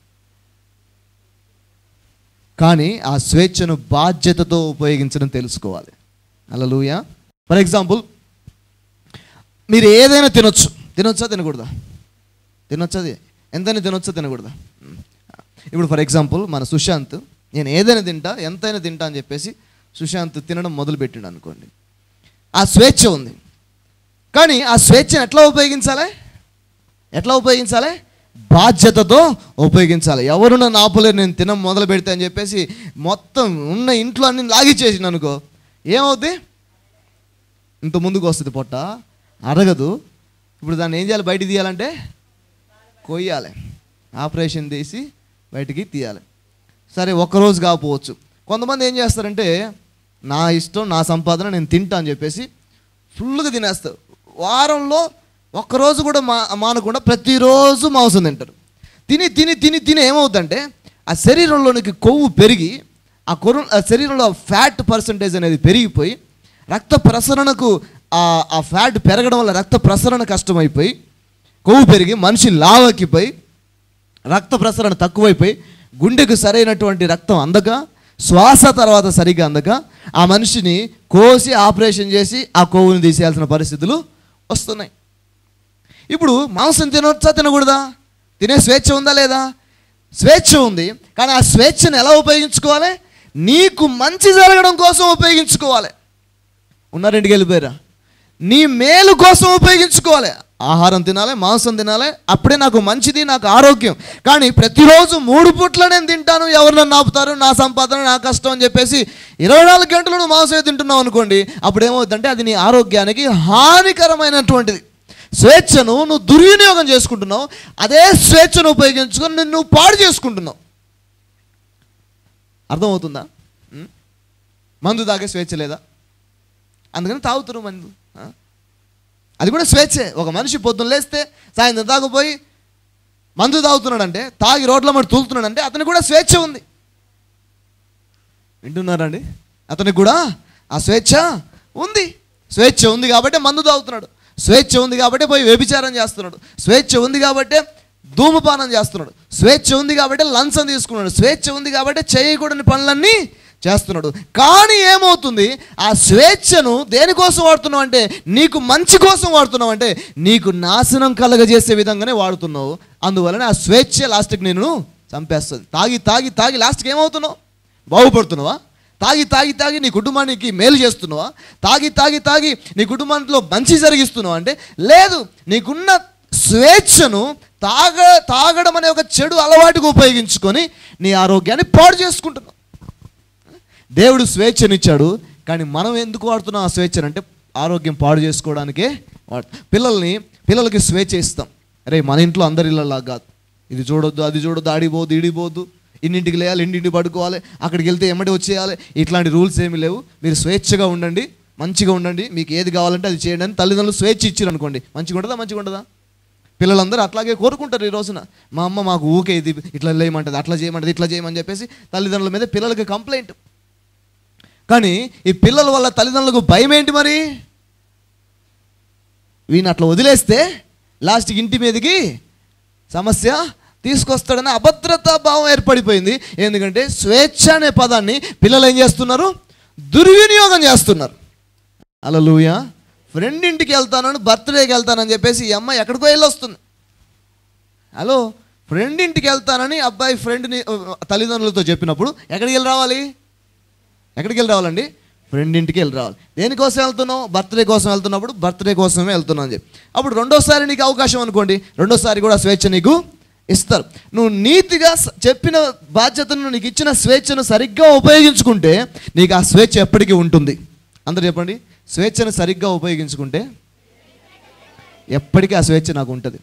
కానీ ఆ స్వేచ్ఛను బాధ్యతతో ఉపయోగించడం తెలుసుకోవాలి అలలుయ ఫర్ ఎగ్జాంపుల్ మీరు ఏదైనా తినొచ్చు తినొచ్చా తినకూడదా తినొచ్చా అది ఎంతైనా తినొచ్చా తినకూడదా ఇప్పుడు ఫర్ ఎగ్జాంపుల్ మన సుశాంత్ నేను ఏదైనా తింటా ఎంతైనా తింటా అని చెప్పేసి సుశాంత్ తినడం మొదలుపెట్టిండు అనుకోండి ఆ స్వేచ్ఛ ఉంది కానీ ఆ స్వేచ్ఛను ఎట్లా ఉపయోగించాలి ఎట్లా ఉపయోగించాలి బాధ్యతతో ఉపయోగించాలి ఎవరు నన్ను ఆపలేరు నేను తినం మొదలు పెడితే అని చెప్పేసి మొత్తం ఉన్న ఇంట్లో అన్ని లాగిచ్చేసింది అనుకో ఏమవుద్ది ఇంత ముందుకు వస్తుంది పొట్ట అరగదు ఇప్పుడు దాన్ని ఏం చేయాలి బయటికి తీయాలంటే కొయ్యాలి ఆపరేషన్ తీసి బయటికి తీయాలి సరే ఒక్కరోజు కాకపోవచ్చు కొంతమంది ఏం చేస్తారంటే నా ఇష్టం నా సంపాదన నేను తింటా అని చెప్పేసి ఫుల్గా తినేస్తారు వారంలో ఒక్కరోజు కూడా మా మానకుండా ప్రతిరోజు మాంసం తింటారు తిని తిని తిని తిని ఏమవుతుందంటే ఆ శరీరంలోనికి కొవ్వు పెరిగి ఆ కొరు ఆ శరీరంలో ఫ్యాట్ పర్సంటేజ్ అనేది పెరిగిపోయి రక్త ప్రసరణకు ఆ ఆ ఫ్యాట్ పెరగడం వల్ల రక్త ప్రసరణ కష్టమైపోయి కొవ్వు పెరిగి మనిషి లావెక్కిపోయి రక్త ప్రసరణ తక్కువైపోయి గుండెకు సరైనటువంటి రక్తం అందక శ్వాస తర్వాత సరిగ్గా అందక ఆ మనిషిని కోసి ఆపరేషన్ చేసి ఆ కొవ్వుని తీసేయాల్సిన పరిస్థితులు వస్తున్నాయి ఇప్పుడు మాంసం తినవచ్చా తినకూడదా తినే స్వేచ్ఛ ఉందా లేదా స్వేచ్ఛ ఉంది కానీ ఆ స్వేచ్ఛను ఎలా ఉపయోగించుకోవాలి నీకు మంచి జరగడం కోసం ఉపయోగించుకోవాలి ఉన్నారింటికి వెళ్ళిపోయారా నీ మేలు కోసం ఉపయోగించుకోవాలి ఆహారం తినాలి మాంసం తినాలి అప్పుడే నాకు మంచిది నాకు ఆరోగ్యం కానీ ప్రతిరోజు మూడు పూట్ల నేను తింటాను ఎవరు నన్ను ఆపుతారు నా సంపాదన నా కష్టం అని చెప్పేసి ఇరవై నాలుగు గంటలు నువ్వు మాంసమే తింటున్నావు అనుకోండి అప్పుడు ఏమవుతుందంటే అది నీ ఆరోగ్యానికి హానికరమైనటువంటిది స్వేచ్ఛను నువ్వు దుర్వినియోగం చేసుకుంటున్నావు అదే స్వేచ్ఛను ఉపయోగించుకొని నిన్ను నువ్వు పాడు చేసుకుంటున్నావు అర్థమవుతుందా ఉం? మందు తాగే స్వేచ్ఛ లేదా అందుకని తాగుతున్నారు మందు ఆ? అది కూడా స్వేచ్ఛే ఒక మనిషి పొద్దున్న లేస్తే సాయంత్రం తాగిపోయి మందు తాగుతున్నాడంటే తాగి రోడ్ల మట్టి తూలుతున్నాడంటే అతనికి కూడా స్వేచ్ఛ ఉంది వింటున్నారండి అతనికి కూడా ఆ స్వేచ్ఛ ఉంది స్వేచ్ఛ ఉంది కాబట్టి మందు తాగుతున్నాడు స్వేచ్ఛ ఉంది కాబట్టి పోయి వ్యభిచారం చేస్తున్నాడు స్వేచ్ఛ ఉంది కాబట్టి ధూమపానం చేస్తున్నాడు స్వేచ్ఛ ఉంది కాబట్టి లంచం తీసుకున్నాడు స్వేచ్ఛ ఉంది కాబట్టి చేయకూడని పనులన్నీ చేస్తున్నాడు కానీ ఏమవుతుంది ఆ స్వేచ్ఛను దేనికోసం వాడుతున్నావు అంటే నీకు మంచి కోసం వాడుతున్నావు అంటే నీకు నాశనం కలగజేసే విధంగానే వాడుతున్నావు అందువలన ఆ స్వేచ్ఛ లాస్ట్కి నేను చంపేస్తుంది తాగి తాగి తాగి లాస్ట్కి ఏమవుతున్నావు బాగుపడుతున్నావా తాగి తాగి తాగి నీ కుటుంబానికి మేలు చేస్తున్నావా తాగి తాగి తాగి నీ కుటుంబంలో మంచి జరిగిస్తున్నావా అంటే లేదు నీకున్న స్వేచ్ఛను తాగ తాగడం అనే ఒక చెడు అలవాటుకు ఉపయోగించుకొని నీ ఆరోగ్యాన్ని పాడు చేసుకుంటున్నావు దేవుడు స్వేచ్ఛనిచ్చాడు కానీ మనం ఎందుకు వాడుతున్నాం ఆ స్వేచ్ఛను అంటే ఆరోగ్యం పాడు చేసుకోవడానికే వాడు పిల్లల్ని పిల్లలకి స్వేచ్ఛ ఇస్తాం అరే మన ఇంట్లో అందరి ఇళ్ళలా కాదు ఇది చూడొద్దు అది చూడొద్దు ఆడిపోద్దు ఈడిపోద్దు ఇన్నింటికి లేయాలి ఇంటింటి పడుకోవాలి అక్కడికి వెళ్తే ఎమ్మటి వచ్చేయాలి ఇట్లాంటి రూల్స్ ఏమీ లేవు మీరు స్వేచ్ఛగా ఉండండి మంచిగా ఉండండి మీకు ఏది కావాలంటే అది చేయండి అని తల్లిదండ్రులు స్వేచ్ఛ ఇచ్చారు అనుకోండి మంచిగా ఉంటుందా మంచిగా ఉంటుందా పిల్లలందరూ అట్లాగే కోరుకుంటారు ఈ రోజున మా అమ్మ మాకు ఊకే ఇది ఇట్లా లేయమంటది అట్లా చేయమంటది ఇట్లా చేయమని చెప్పేసి తల్లిదండ్రుల మీద పిల్లలకి కంప్లైంట్ కానీ ఈ పిల్లల వల్ల తల్లిదండ్రులకు భయం ఏంటి మరి వీని అట్లా వదిలేస్తే లాస్ట్కి ఇంటి మీదకి సమస్య తీసుకొస్తాడని అభద్రతా భావం ఏర్పడిపోయింది ఎందుకంటే స్వేచ్ఛ అనే పదాన్ని పిల్లలు ఏం చేస్తున్నారు దుర్వినియోగం చేస్తున్నారు అలలుయ ఫ్రెండ్ ఇంటికి వెళ్తానని బర్త్డేకి వెళ్తానని చెప్పేసి ఈ అమ్మాయి ఎక్కడికో వెళ్ళి వస్తుంది హలో ఫ్రెండ్ ఇంటికి వెళ్తానని అబ్బాయి ఫ్రెండ్ని తల్లిదండ్రులతో చెప్పినప్పుడు ఎక్కడికి వెళ్ళి రావాలి ఎక్కడికి వెళ్ళి రావాలండి ఫ్రెండ్ ఇంటికి వెళ్ళి రావాలి దేనికోసం వెళ్తున్నావు బర్త్డే కోసం వెళ్తున్నప్పుడు బర్త్డే కోసమే వెళ్తున్నావు అని చెప్పి అప్పుడు రెండోసారి నీకు అవకాశం అనుకోండి రెండోసారి కూడా స్వేచ్ఛ నీకు ఇస్తారు నువ్వు నీతిగా స- చెప్పిన బాధ్యతను నీకు ఇచ్చిన స్వేచ్ఛను సరిగ్గా ఉపయోగించుకుంటే నీకు ఆ స్వేచ్ఛ ఎప్పటికీ ఉంటుంది అందరు చెప్పండి స్వేచ్ఛను సరిగ్గా ఉపయోగించుకుంటే ఎప్పటికీ ఆ స్వేచ్ఛ నాకు ఉంటుంది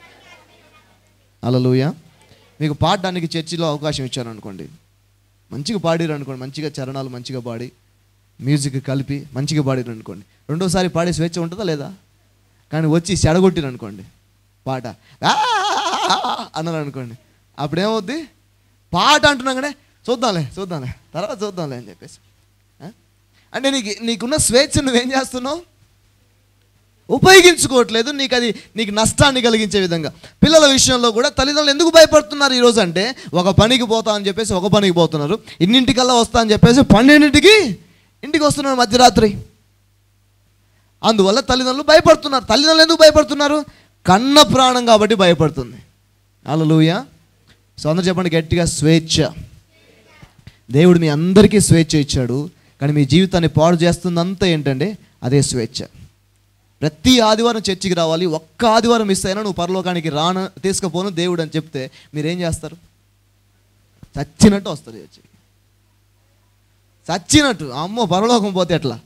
అలలుయ మీకు పాడడానికి చర్చిలో అవకాశం ఇచ్చాను అనుకోండి మంచిగా పాడిరు అనుకోండి మంచిగా చరణాలు మంచిగా పాడి మ్యూజిక్ కలిపి మంచిగా పాడిరు అనుకోండి రెండోసారి పాడే స్వేచ్ఛ ఉంటుందా లేదా కానీ వచ్చి చెడగొట్టిరు అనుకోండి పాట "ఆ" అన్నారు అనుకోండి అప్పుడేమవుద్ది పాట అంటున్నాగానే చూద్దాంలే చూద్దాంలే తర్వాత చూద్దాంలే అని చెప్పేసి ఆ? అంటే నీకు నీకున్న స్వేచ్ఛ నువ్వేం చేస్తున్నావు ఉపయోగించుకోవట్లేదు నీకు అది నీకు నష్టాన్ని కలిగించే విధంగా పిల్లల విషయంలో కూడా తల్లిదండ్రులు ఎందుకు భయపడుతున్నారు ఈరోజు అంటే ఒక పనికి పోతా అని చెప్పేసి ఒక పనికి పోతున్నారు ఇన్నింటికల్లా వస్తా అని చెప్పేసి పన్నెండింటికి ఇంటికి వస్తున్నారు మధ్యరాత్రి అందువల్ల తల్లిదండ్రులు భయపడుతున్నారు తల్లిదండ్రులు ఎందుకు భయపడుతున్నారు కన్న ప్రాణం కాబట్టి భయపడుతుంది అలలుయ సో అందరూ చెప్పండి గట్టిగా స్వేచ్ఛ దేవుడు మీ అందరికీ స్వేచ్ఛ ఇచ్చాడు కానీ మీ జీవితాన్ని పాడు చేస్తుందంతా ఏంటంటే అదే స్వేచ్ఛ ప్రతి ఆదివారం చర్చికి రావాలి ఒక్క ఆదివారం మిస్ అయినా నువ్వు పరలోకానికి రాను తీసుకుపోను దేవుడు అని చెప్తే మీరేం చేస్తారు చచ్చినట్టు వస్తుంది చర్చికి చచ్చినట్టు అమ్మో పరలోకం పోతే ఎట్లా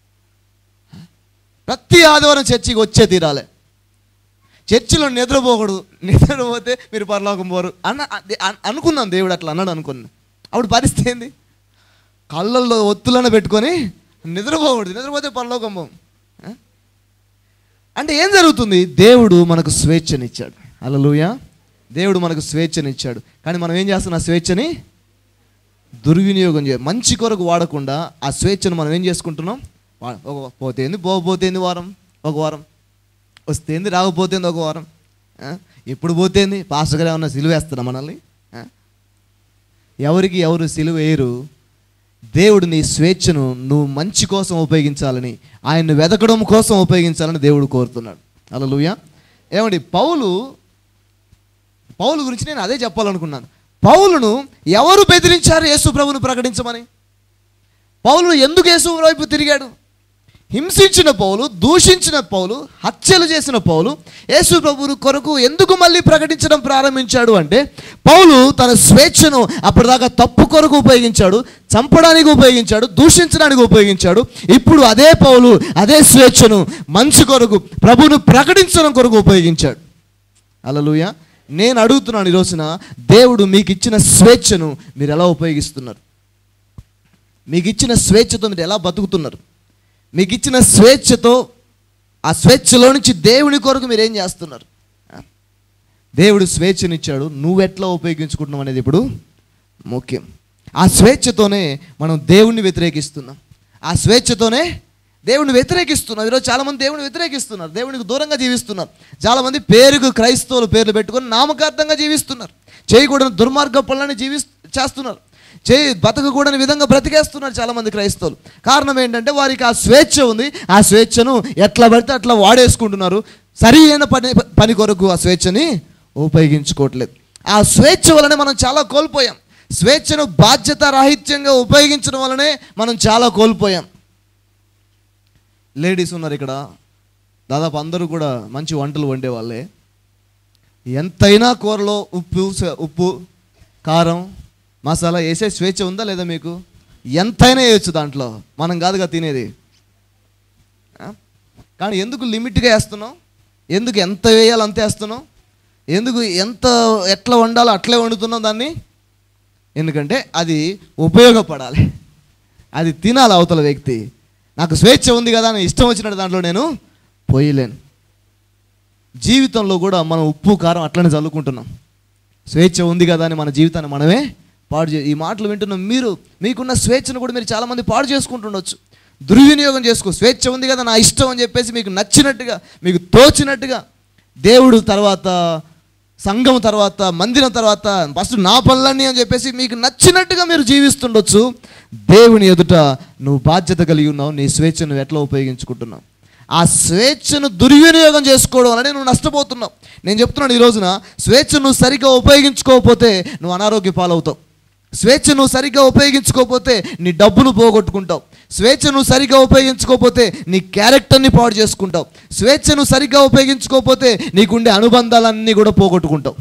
ప్రతి ఆదివారం చర్చికి వచ్చే తీరాలి చర్చిలో నిద్రపోకూడదు నిద్రపోతే మీరు పరలోకం పోరు అన్న అది అన్- అనుకున్నాను దేవుడు అట్లా అన్నాడు అనుకున్నాను అప్పుడు పరిస్థితి ఏంది కళ్ళల్లో ఒత్తులను పెట్టుకొని నిద్రపోకూడదు నిద్రపోతే పరలోకం పోం ఆ? అంటే ఏం జరుగుతుంది దేవుడు మనకు స్వేచ్ఛనిచ్చాడు అలలుయ దేవుడు మనకు స్వేచ్ఛనిచ్చాడు కానీ మనం ఏం చేస్తున్నాం ఆ స్వేచ్ఛని దుర్వినియోగం చే మంచి కొరకు వాడకుండా ఆ స్వేచ్ఛను మనం ఏం చేసుకుంటున్నాం వా- ఒక పోతేంది పోతేంది వారం ఒక వారం వస్తేంది రాకపోతేంది ఒక వారం ఆ? ఎప్పుడు పోతేంది పాస్టర్ గారు ఏమన్నా సిలువ వేస్తారా మనల్ని ఆ? ఎవరికి ఎవరు సిలువ వేయరు దేవుడు నీ స్వేచ్ఛను నువ్వు మంచి కోసం ఉపయోగించాలని ఆయన్ని వెతకడం కోసం ఉపయోగించాలని దేవుడు కోరుతున్నాడు అలా ఏమండి పౌలు పౌలు గురించి నేను అదే చెప్పాలనుకున్నాను పౌలును ఎవరు బెదిరించారు యేసు ప్రభును ప్రకటించమని పౌలు ఎందుకు యేసు వైపు తిరిగాడు హింసించిన పౌలు దూషించిన పౌలు హత్యలు చేసిన పౌలు యేసు ప్రభువు కొరకు ఎందుకు మళ్ళీ ప్రకటించడం ప్రారంభించాడు అంటే పౌలు తన స్వేచ్ఛను అప్పటిదాకా తప్పు కొరకు ఉపయోగించాడు చంపడానికి ఉపయోగించాడు దూషించడానికి ఉపయోగించాడు ఇప్పుడు అదే పౌలు అదే స్వేచ్ఛను మంచి కొరకు ప్రభువును ప్రకటించడం కొరకు ఉపయోగించాడు అలలుయ నేను అడుగుతున్నాను ఈ రోజున దేవుడు మీకు ఇచ్చిన స్వేచ్ఛను మీరు ఎలా ఉపయోగిస్తున్నారు మీకు ఇచ్చిన స్వేచ్ఛతో మీరు ఎలా బతుకుతున్నారు మీకు ఇచ్చిన స్వేచ్ఛతో ఆ స్వేచ్ఛలో నుంచి దేవుని కొరకు మీరు ఏం చేస్తున్నారు ఆ? దేవుడు స్వేచ్ఛనిచ్చాడు నువ్వెట్లా ఉపయోగించుకుంటున్నావు అనేది ఇప్పుడు ముఖ్యం ఆ స్వేచ్ఛతోనే మనం దేవుణ్ణి వ్యతిరేకిస్తున్నాం ఆ స్వేచ్ఛతోనే దేవుని వ్యతిరేకిస్తున్నాం ఈరోజు చాలామంది దేవుని వ్యతిరేకిస్తున్నారు దేవునికి దూరంగా జీవిస్తున్నారు చాలామంది పేరుకు క్రైస్తవులు పేర్లు పెట్టుకొని నామకార్థంగా జీవిస్తున్నారు చేయకూడని దుర్మార్గ పనులని జీవి చేస్తున్నారు చేయి బతకకూడని విధంగా బ్రతికేస్తున్నారు చాలామంది క్రైస్తవులు కారణం ఏంటంటే వారికి ఆ స్వేచ్ఛ ఉంది ఆ స్వేచ్ఛను ఎట్లా పడితే అట్లా వాడేసుకుంటున్నారు సరి అయిన పని పని కొరకు ఆ స్వేచ్ఛని ఉపయోగించుకోవట్లేదు ఆ స్వేచ్ఛ వలనే మనం చాలా కోల్పోయాం స్వేచ్ఛను బాధ్యత రాహిత్యంగా ఉపయోగించడం వలనే మనం చాలా కోల్పోయాం లేడీస్ ఉన్నారు ఇక్కడ దాదాపు అందరూ కూడా మంచి వంటలు వండే వాళ్ళే ఎంతైనా కూరలో ఉప్పు స- ఉప్పు కారం మసాలా వేసే స్వేచ్ఛ ఉందా లేదా మీకు ఎంతైనా వేయచ్చు దాంట్లో మనం కాదుగా తినేది ఆ? కానీ ఎందుకు లిమిట్గా వేస్తున్నాం ఎందుకు ఎంత వేయాలో అంతే వేస్తున్నాం ఎందుకు ఎంత ఎట్లా వండాలో అట్లే వండుతున్నాం దాన్ని ఎందుకంటే అది ఉపయోగపడాలి అది తినాలి అవతల వ్యక్తి నాకు స్వేచ్ఛ ఉంది కదా అని ఇష్టం వచ్చినట్టు దాంట్లో నేను పోయలేను జీవితంలో కూడా మనం ఉప్పు కారం అట్లనే చల్లుకుంటున్నాం స్వేచ్ఛ ఉంది కదా అని మన జీవితాన్ని మనమే పాడు చే ఈ మాటలు వింటున్న మీరు మీకున్న స్వేచ్ఛను కూడా మీరు చాలామంది పాడు చేసుకుంటుండొచ్చు దుర్వినియోగం చేసుకో స్వేచ్ఛ ఉంది కదా నా ఇష్టం అని చెప్పేసి మీకు నచ్చినట్టుగా మీకు తోచినట్టుగా దేవుడు తర్వాత సంఘం తర్వాత మందిరం తర్వాత ఫస్ట్ నా పనులన్నీ అని చెప్పేసి మీకు నచ్చినట్టుగా మీరు జీవిస్తుండొచ్చు దేవుని ఎదుట నువ్వు బాధ్యత కలిగి ఉన్నావు నీ స్వేచ్ఛను నువ్వు ఎట్లా ఉపయోగించుకుంటున్నావు ఆ స్వేచ్ఛను దుర్వినియోగం చేసుకోవడం వలన నువ్వు నష్టపోతున్నావు నేను చెప్తున్నాను ఈ రోజున స్వేచ్ఛ నువ్వు సరిగ్గా ఉపయోగించుకోకపోతే నువ్వు అనారోగ్య పాలవుతావు స్వేచ్ఛ నువ్వు సరిగ్గా ఉపయోగించుకోకపోతే నీ డబ్బును పోగొట్టుకుంటావు స్వేచ్ఛ నువ్వు సరిగ్గా ఉపయోగించుకోకపోతే నీ క్యారెక్టర్ని పాడు చేసుకుంటావు స్వేచ్ఛ నువ్వు సరిగ్గా ఉపయోగించుకోకపోతే నీకుండే అనుబంధాలన్నీ కూడా పోగొట్టుకుంటావు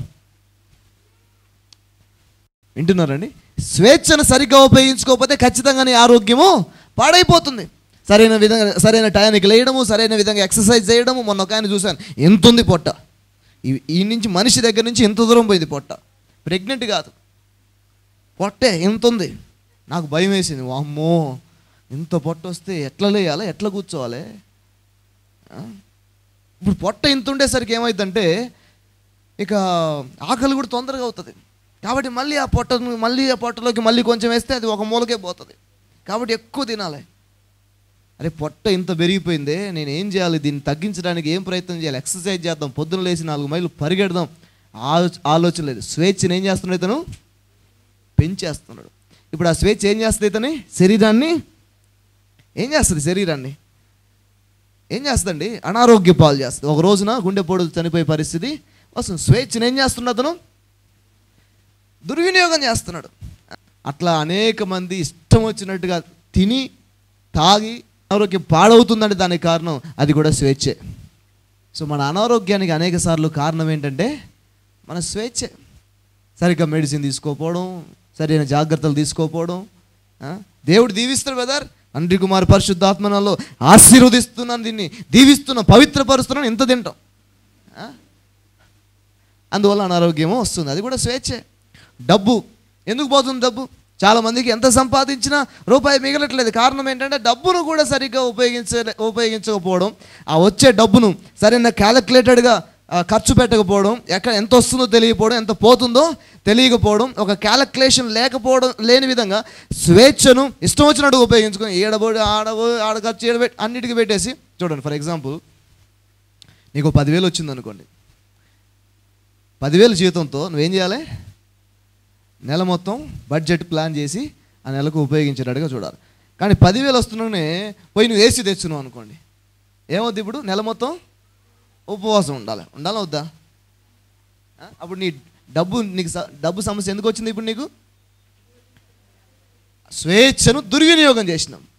వింటున్నారండి స్వేచ్ఛను సరిగ్గా ఉపయోగించుకోకపోతే ఖచ్చితంగా నీ ఆరోగ్యము పాడైపోతుంది సరైన విధంగా సరైన టయానికి లేయడము సరైన విధంగా ఎక్సర్సైజ్ చేయడము మొన్న ఒక ఆయన చూశాను ఎంత ఉంది పొట్ట ఈ- ఈ నుంచి మనిషి దగ్గర నుంచి ఎంత దూరం పోయింది పొట్ట ప్రెగ్నెంట్ కాదు పొట్టే ఎంత ఉంది నాకు భయం వేసింది అమ్మో ఇంత పొట్ట వస్తే ఎట్లా లేయాలి ఎట్లా కూర్చోవాలి ఆ? ఇప్పుడు పొట్ట ఇంత ఉండేసరికి ఏమైందంటే ఇక ఆకలి కూడా తొందరగా అవుతుంది కాబట్టి మళ్ళీ ఆ పొట్టను మళ్ళీ ఆ పొట్టలోకి మళ్ళీ కొంచెం వేస్తే అది ఒక మూలకే పోతుంది కాబట్టి ఎక్కువ తినాలి అరే పొట్ట ఇంత పెరిగిపోయిందే నేను ఏం చేయాలి దీన్ని తగ్గించడానికి ఏం ప్రయత్నం చేయాలి ఎక్సర్సైజ్ చేద్దాం పొద్దున లేచి నాలుగు మైళ్ళు పరిగెడదాం ఆలోచ ఆలోచన లేదు స్వేచ్ఛను ఏం చేస్తున్నాడు ఇతను పెంచేస్తున్నాడు ఇప్పుడు ఆ స్వేచ్ఛ ఏం చేస్తుంది ఇతని శరీరాన్ని ఏం చేస్తుంది శరీరాన్ని ఏం చేస్తుందండి అనారోగ్య పాలు చేస్తుంది ఒక రోజున గుండెపోడు చనిపోయే పరిస్థితి వస్తుంది స్వేచ్ఛను ఏం చేస్తున్నాడు అతను దుర్వినియోగం చేస్తున్నాడు అట్లా అనేక మంది ఇష్టం వచ్చినట్టుగా తిని తాగి అనారోగ్యం పాడవుతుందంటే దానికి కారణం అది కూడా స్వేచ్ఛే సో మన అనారోగ్యానికి అనేక సార్లు కారణం ఏంటంటే మన స్వేచ్ఛే సరిగ్గా మెడిసిన్ తీసుకోకపోవడం సరైన జాగ్రత్తలు తీసుకోకపోవడం ఆ? దేవుడు దీవిస్తాడు వెదర్ తండ్రి కుమార్ పరిశుద్ధాత్మనలో ఆశీర్వదిస్తున్నాను దీన్ని దీవిస్తున్నా పవిత్రపరుస్తున్నాను ఇంత తింటాం ఆ? అందువల్ల అనారోగ్యము వస్తుంది అది కూడా స్వేచ్ఛే డబ్బు ఎందుకు పోతుంది డబ్బు చాలా మందికి ఎంత సంపాదించినా రూపాయి మిగలట్లేదు కారణం ఏంటంటే డబ్బును కూడా సరిగ్గా ఉపయోగించ ఉపయోగించకపోవడం ఆ వచ్చే డబ్బును సరైన క్యాలిక్యులేటెడ్గా ఖర్చు పెట్టకపోవడం ఎక్కడ ఎంత వస్తుందో తెలియకపోవడం ఎంత పోతుందో తెలియకపోవడం ఒక క్యాలిక్యులేషన్ లేకపోవడం లేని విధంగా స్వేచ్ఛను ఇష్టం వచ్చినట్టు ఉపయోగించుకొని ఏడబోడి ఆడబో ఆడ ఖర్చు ఏడబెట్టి అన్నిటికీ పెట్టేసి చూడండి ఫర్ ఎగ్జాంపుల్ నీకు పదివేలు వచ్చింది అనుకోండి పదివేలు జీతంతో నువ్వేం చేయాలి నెల మొత్తం బడ్జెట్ ప్లాన్ చేసి ఆ నెలకు ఉపయోగించేటట్టుగా చూడాలి కానీ పదివేలు వస్తున్నానే పోయి నువ్వు ఏసీ తెచ్చున్నావు అనుకోండి ఏమవుద్ది ఇప్పుడు నెల మొత్తం ఉపవాసం ఉండాలి ఉండాలా వద్దా ఆ? అప్పుడు నీ డబ్బు నీకు స- డబ్బు సమస్య ఎందుకు వచ్చింది ఇప్పుడు నీకు స్వేచ్ఛను దుర్వినియోగం చేసినాం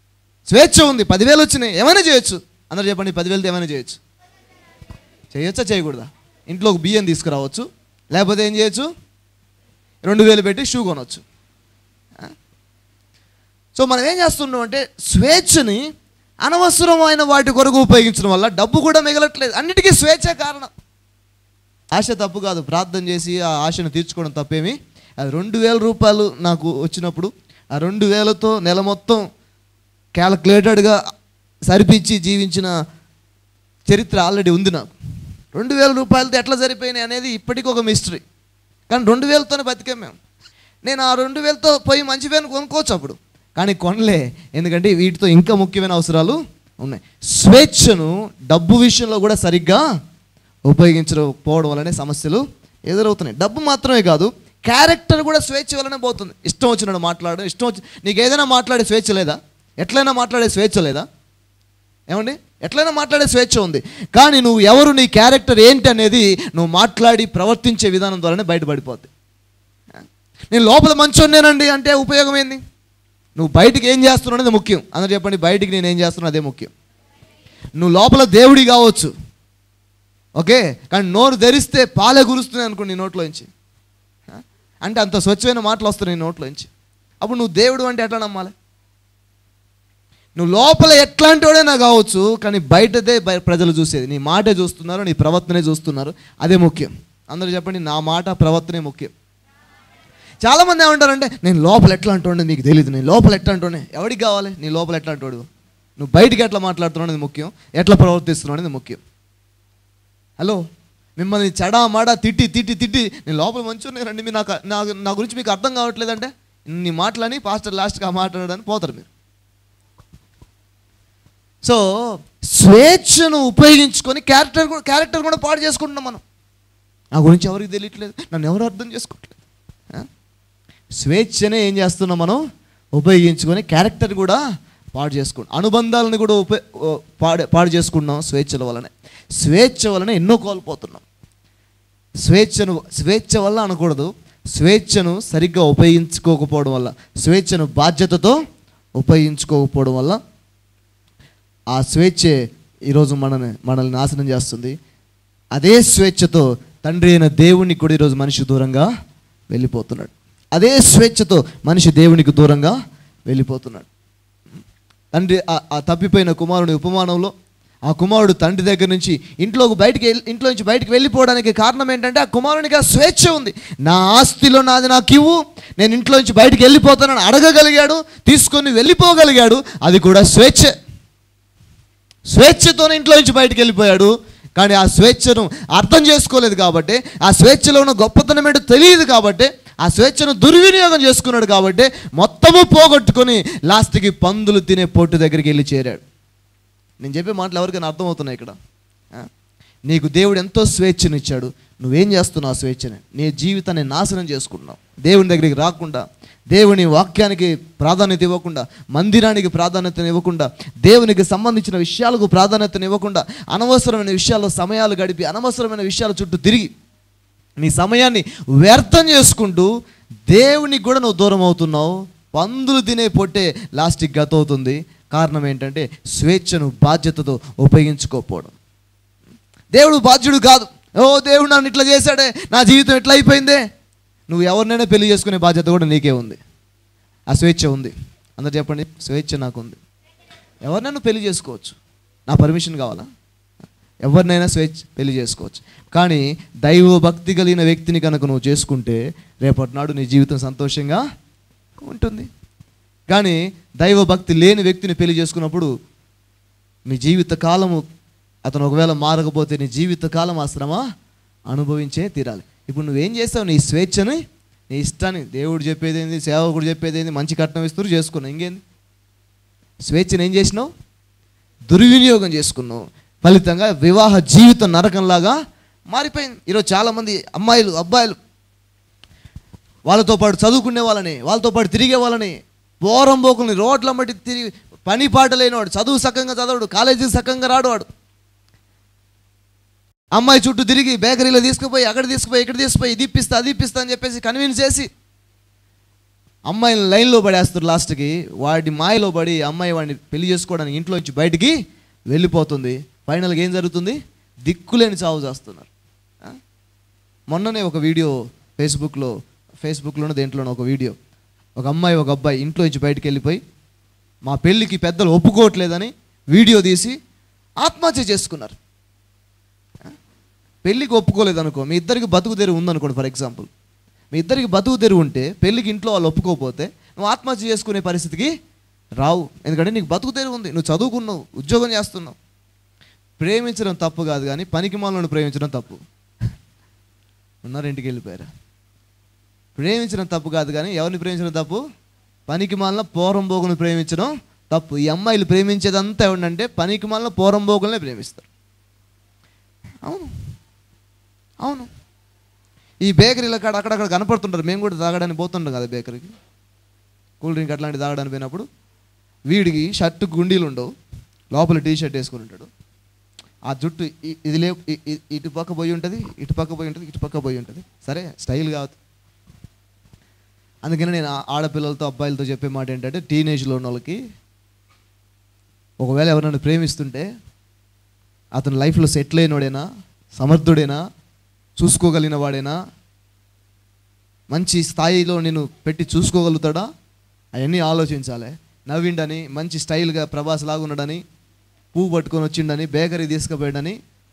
స్వేచ్ఛ ఉంది పదివేలు వచ్చినాయి ఏమైనా చేయొచ్చు అందరు చెప్పండి పదివేలతో ఏమైనా చేయొచ్చు చేయొచ్చా చేయకూడదా ఇంట్లో ఒక బియ్యం తీసుకురావచ్చు లేకపోతే ఏం చేయొచ్చు రెండు వేలు పెట్టి షూ కొనవచ్చు ఆ? సో మనం ఏం చేస్తున్నాం అంటే స్వేచ్ఛని అనవసరమైన వాటి కొరకు ఉపయోగించడం వల్ల డబ్బు కూడా మిగలట్లేదు అన్నిటికీ స్వేచ్ఛ కారణం ఆశ తప్పు కాదు ప్రార్థన చేసి ఆ ఆశను తీర్చుకోవడం తప్పేమి అది రెండు వేల రూపాయలు నాకు వచ్చినప్పుడు ఆ రెండు వేలతో నెల మొత్తం క్యాలిక్యులేటెడ్గా సరిపించి జీవించిన చరిత్ర ఆల్రెడీ ఉంది నాకు రెండు వేల రూపాయలతో ఎట్లా సరిపోయినాయి అనేది ఇప్పటికీ ఒక మిస్టరీ కానీ రెండు వేలతోనే బతికాం మేము నేను ఆ రెండు వేలతో పోయి మంచి వేలు కొనుక్కోవచ్చు అప్పుడు కానీ కొనలే ఎందుకంటే వీటితో ఇంకా ముఖ్యమైన అవసరాలు ఉన్నాయి స్వేచ్ఛను డబ్బు విషయంలో కూడా సరిగ్గా ఉపయోగించకపోవడం వల్లనే సమస్యలు ఎదురవుతున్నాయి డబ్బు మాత్రమే కాదు క్యారెక్టర్ కూడా స్వేచ్ఛ వల్లనే పోతుంది ఇష్టం వచ్చినట్టు మాట్లాడు ఇష్టం వచ్చి నీకు ఏదైనా మాట్లాడే స్వేచ్ఛ లేదా ఎట్లయినా మాట్లాడే స్వేచ్ఛ లేదా ఏమండి ఎట్లయినా మాట్లాడే స్వేచ్ఛ ఉంది కానీ నువ్వు ఎవరు నీ క్యారెక్టర్ ఏంటి అనేది నువ్వు మాట్లాడి ప్రవర్తించే విధానం ద్వారానే బయటపడిపోద్ది నేను లోపల మంచోన్నేనండి అంటే ఉపయోగం ఏంది నువ్వు బయటికి ఏం చేస్తున్నావు అనేది ముఖ్యం అందరూ చెప్పండి బయటికి నేను ఏం చేస్తున్నా అదే ముఖ్యం నువ్వు లోపల దేవుడి కావచ్చు ఓకే కానీ నోరు ధరిస్తే పాలే గురుస్తున్నాయి అనుకో నీ నోట్లోంచి ఆ? అంటే అంత స్వచ్ఛమైన మాటలు వస్తున్నాయి నీ నోట్లోంచి అప్పుడు నువ్వు దేవుడు అంటే ఎట్లా నమ్మాలి నువ్వు లోపల ఎట్లాంటి వాడైనా కావచ్చు కానీ బయటదే బయ- ప్రజలు చూసేది నీ మాటే చూస్తున్నారు నీ ప్రవర్తనే చూస్తున్నారు అదే ముఖ్యం అందరూ చెప్పండి నా మాట ప్రవర్తనే ముఖ్యం చాలామంది ఏమంటారంటే నేను లోపల ఎట్లా అంటుండే నీకు తెలియదు నేను లోపల ఎట్లా అంటుండే ఎవడికి కావాలి నీ లోపల ఎట్లా అంటాడు నువ్వు బయటికి ఎట్లా మాట్లాడుతున్నావు అనేది ముఖ్యం ఎట్లా ప్రవర్తిస్తున్నావు అనేది ముఖ్యం హలో మిమ్మల్ని చెడా మాడా తిట్టి తిట్టి తిట్టి నేను లోపల మంచిగా రండి మీరు నాకు నా నా గురించి మీకు అర్థం కావట్లేదంటే నీ మాటలని పాస్టర్ లాస్ట్గా ఆ మాట్లాడడానికి పోతారు మీరు సో స్వేచ్ఛను ఉపయోగించుకొని క్యారెక్టర్ కూడా క్యారెక్టర్ కూడా పాడు చేసుకుంటున్నాం మనం నా గురించి ఎవరికి తెలియట్లేదు నన్ను ఎవరు అర్థం చేసుకోవట్లేదు ఆ? స్వేచ్ఛనే ఏం చేస్తున్నాం మనం ఉపయోగించుకొని క్యారెక్టర్ కూడా పాడు చేసుకుంటాం అనుబంధాలను కూడా ఉప ఓ, పాడు పాడు చేసుకుంటున్నాం స్వేచ్ఛల వలనే స్వేచ్ఛ వలన ఎన్నో కోల్పోతున్నాం స్వేచ్ఛను స్వేచ్ఛ వల్ల అనకూడదు స్వేచ్ఛను సరిగ్గా ఉపయోగించుకోకపోవడం వల్ల స్వేచ్ఛను బాధ్యతతో ఉపయోగించుకోకపోవడం వల్ల ఆ స్వేచ్ఛే ఈరోజు మనని మనల్ని నాశనం చేస్తుంది అదే స్వేచ్ఛతో తండ్రి అయిన దేవునికి కూడా ఈరోజు మనిషి దూరంగా వెళ్ళిపోతున్నాడు అదే స్వేచ్ఛతో మనిషి దేవునికి దూరంగా వెళ్ళిపోతున్నాడు తండ్రి ఆ- ఆ తప్పిపోయిన కుమారుని ఉపమానంలో ఆ కుమారుడు తండ్రి దగ్గర నుంచి ఇంట్లోకి బయటికి వెళ్ళి- ఇంట్లో నుంచి బయటికి వెళ్ళిపోవడానికి కారణం ఏంటంటే ఆ కుమారునికి ఆ స్వేచ్ఛ ఉంది నా ఆస్తిలో నాది నాకు ఇవ్వు నేను ఇంట్లో నుంచి బయటికి వెళ్ళిపోతానని అడగగలిగాడు తీసుకొని వెళ్ళిపోగలిగాడు అది కూడా స్వేచ్ఛ స్వేచ్ఛతోనే ఇంట్లో నుంచి బయటికి వెళ్ళిపోయాడు కానీ ఆ స్వేచ్ఛను అర్థం చేసుకోలేదు కాబట్టి ఆ స్వేచ్ఛలో ఉన్న గొప్పతనం ఏంటో తెలియదు కాబట్టి ఆ స్వేచ్ఛను దుర్వినియోగం చేసుకున్నాడు కాబట్టి మొత్తము పోగొట్టుకొని లాస్ట్కి పందులు తినే పొట్టు దగ్గరికి వెళ్ళి చేరాడు నేను చెప్పే మాటలు ఎవరికైనా అర్థమవుతున్నాయి ఇక్కడ ఆ? నీకు దేవుడు ఎంతో స్వేచ్ఛనిచ్చాడు నువ్వేం చేస్తున్నావు ఆ స్వేచ్ఛని నీ జీవితాన్ని నాశనం చేసుకుంటున్నావు దేవుని దగ్గరికి రాకుండా దేవుని వాక్యానికి ప్రాధాన్యత ఇవ్వకుండా మందిరానికి ప్రాధాన్యత ఇవ్వకుండా దేవునికి సంబంధించిన విషయాలకు ప్రాధాన్యత ఇవ్వకుండా అనవసరమైన విషయాల్లో సమయాలు గడిపి అనవసరమైన విషయాల చుట్టూ తిరిగి నీ సమయాన్ని వ్యర్థం చేసుకుంటూ దేవునికి కూడా నువ్వు దూరం అవుతున్నావు పందులు తినే పొట్టే లాస్టిక్ గత అవుతుంది కారణం ఏంటంటే స్వేచ్ఛను బాధ్యతతో ఉపయోగించుకోకపోవడం దేవుడు బాధ్యుడు కాదు ఓ దేవుడు నన్ను ఇట్లా చేశాడే నా జీవితం ఎట్లా అయిపోయిందే నువ్వు ఎవరినైనా పెళ్లి చేసుకునే బాధ్యత కూడా నీకే ఉంది ఆ స్వేచ్ఛ ఉంది అందరు చెప్పండి స్వేచ్ఛ నాకు ఉంది ఎవరినైనా పెళ్లి చేసుకోవచ్చు నా పర్మిషన్ కావాలా ఎవరినైనా స్వేచ్ఛ పెళ్లి చేసుకోవచ్చు కానీ దైవ భక్తి కలిగిన వ్యక్తిని కనుక నువ్వు చేసుకుంటే రేపటి నాడు నీ జీవితం సంతోషంగా ఉంటుంది కానీ దైవ భక్తి లేని వ్యక్తిని పెళ్లి చేసుకున్నప్పుడు నీ జీవిత కాలము అతను ఒకవేళ మారకపోతే నీ జీవిత కాలం ఆ శ్రమ అనుభవించే తీరాలి ఇప్పుడు నువ్వేం చేస్తావు నీ స్వేచ్ఛని నీ ఇష్టాన్ని దేవుడు చెప్పేది ఏంది సేవకుడు చెప్పేది ఏంది మంచి కట్నం ఇస్తారు చేసుకున్నావు ఇంకేంది స్వేచ్ఛను ఏం చేసినావు దుర్వినియోగం చేసుకున్నావు ఫలితంగా వివాహ జీవితం నరకంలాగా మారిపోయింది ఈరోజు చాలామంది అమ్మాయిలు అబ్బాయిలు వాళ్ళతో పాటు చదువుకునే వాళ్ళని వాళ్ళతో పాటు తిరిగే వాళ్ళని పోరం పోకుల్ని రోడ్ల మట్టి తిరిగి పని పాట లేనివాడు చదువు సక్కంగా చదవడు కాలేజీకి సక్కంగా రాడు వాడు అమ్మాయి చుట్టూ తిరిగి బేకరీలో తీసుకుపోయి అక్కడ తీసుకుపోయి ఇక్కడ తీసుకుపోయి ఇది ఇప్పిస్తా అది ఇప్పిస్తా అని చెప్పేసి కన్విన్స్ చేసి అమ్మాయిని లైన్లో పడేస్తారు లాస్ట్కి వాడి మాయలో పడి అమ్మాయి వాడిని పెళ్లి చేసుకోవడానికి ఇంట్లో నుంచి బయటికి వెళ్ళిపోతుంది ఫైనల్గా ఏం జరుగుతుంది దిక్కులేని చావు చేస్తున్నారు ఆ? మొన్ననే ఒక వీడియో ఫేస్బుక్లో ఫేస్బుక్లోనో దేంట్లోనో ఒక వీడియో ఒక అమ్మాయి ఒక అబ్బాయి ఇంట్లో నుంచి బయటికి వెళ్ళిపోయి మా పెళ్ళికి పెద్దలు ఒప్పుకోవట్లేదని వీడియో తీసి ఆత్మహత్య చేసుకున్నారు ఆ? పెళ్ళికి ఒప్పుకోలేదు అనుకో మీ ఇద్దరికి బతుకు తెరువు ఉందనుకోండి ఫర్ ఎగ్జాంపుల్ మీ ఇద్దరికి బతుకు తెరువు ఉంటే పెళ్ళికి ఇంట్లో వాళ్ళు ఒప్పుకోకపోతే నువ్వు ఆత్మహత్య చేసుకునే పరిస్థితికి రావు ఎందుకంటే నీకు బతుకు తెరువు ఉంది నువ్వు చదువుకున్నావు ఉద్యోగం చేస్తున్నావు ప్రేమించడం తప్పు కాదు కానీ పనికి మాలను ప్రేమించడం తప్పు ఉన్నారు ఇంటికి వెళ్ళిపోయారు ప్రేమించడం తప్పు కాదు కానీ ఎవరిని ప్రేమించడం తప్పు పనికి మాలిన పోరంబోగును ప్రేమించడం తప్పు ఈ అమ్మాయిలు ప్రేమించేదంతా ఏమంటే పనికి మాలిన పోరంబోగులనే ప్రేమిస్తారు అవును అవును ఈ బేకరీల కాడ అక్కడక్కడ కనపడుతుంటారు మేము కూడా తాగడానికి పోతుంటాం కదా బేకరీకి కూల్ డ్రింక్ అట్లాంటివి తాగడానికి పోయినప్పుడు వీడికి షర్టు గుండీలు ఉండవు లోపల టీ షర్ట్ వేసుకుని ఉంటాడు ఆ జుట్టు ఇ- ఇది లే ఇ- ఇ- ఇటు పక్క పోయి ఉంటుంది ఇటు పక్క పోయి ఉంటుంది ఇటు పక్క పోయి ఉంటుంది సరే స్టైల్ కాదు అందుకని నేను ఆ- ఆడపిల్లలతో అబ్బాయిలతో చెప్పే మాట ఏంటంటే టీనేజ్లో ఉన్న వాళ్ళకి ఒకవేళ ఎవరైనా ప్రేమిస్తుంటే అతను లైఫ్లో సెటిల్ అయినోడేనా సమర్థుడేనా చూసుకోగలిగిన వాడేనా మంచి స్థాయిలో నేను పెట్టి చూసుకోగలుగుతాడా అవన్నీ ఆలోచించాలి నవ్విండని మంచి స్టైల్గా ప్రభాస్ లాగున్నాడని పువ్వు పట్టుకొని వచ్చిండని బేకరీ తీసుకుపోయాడని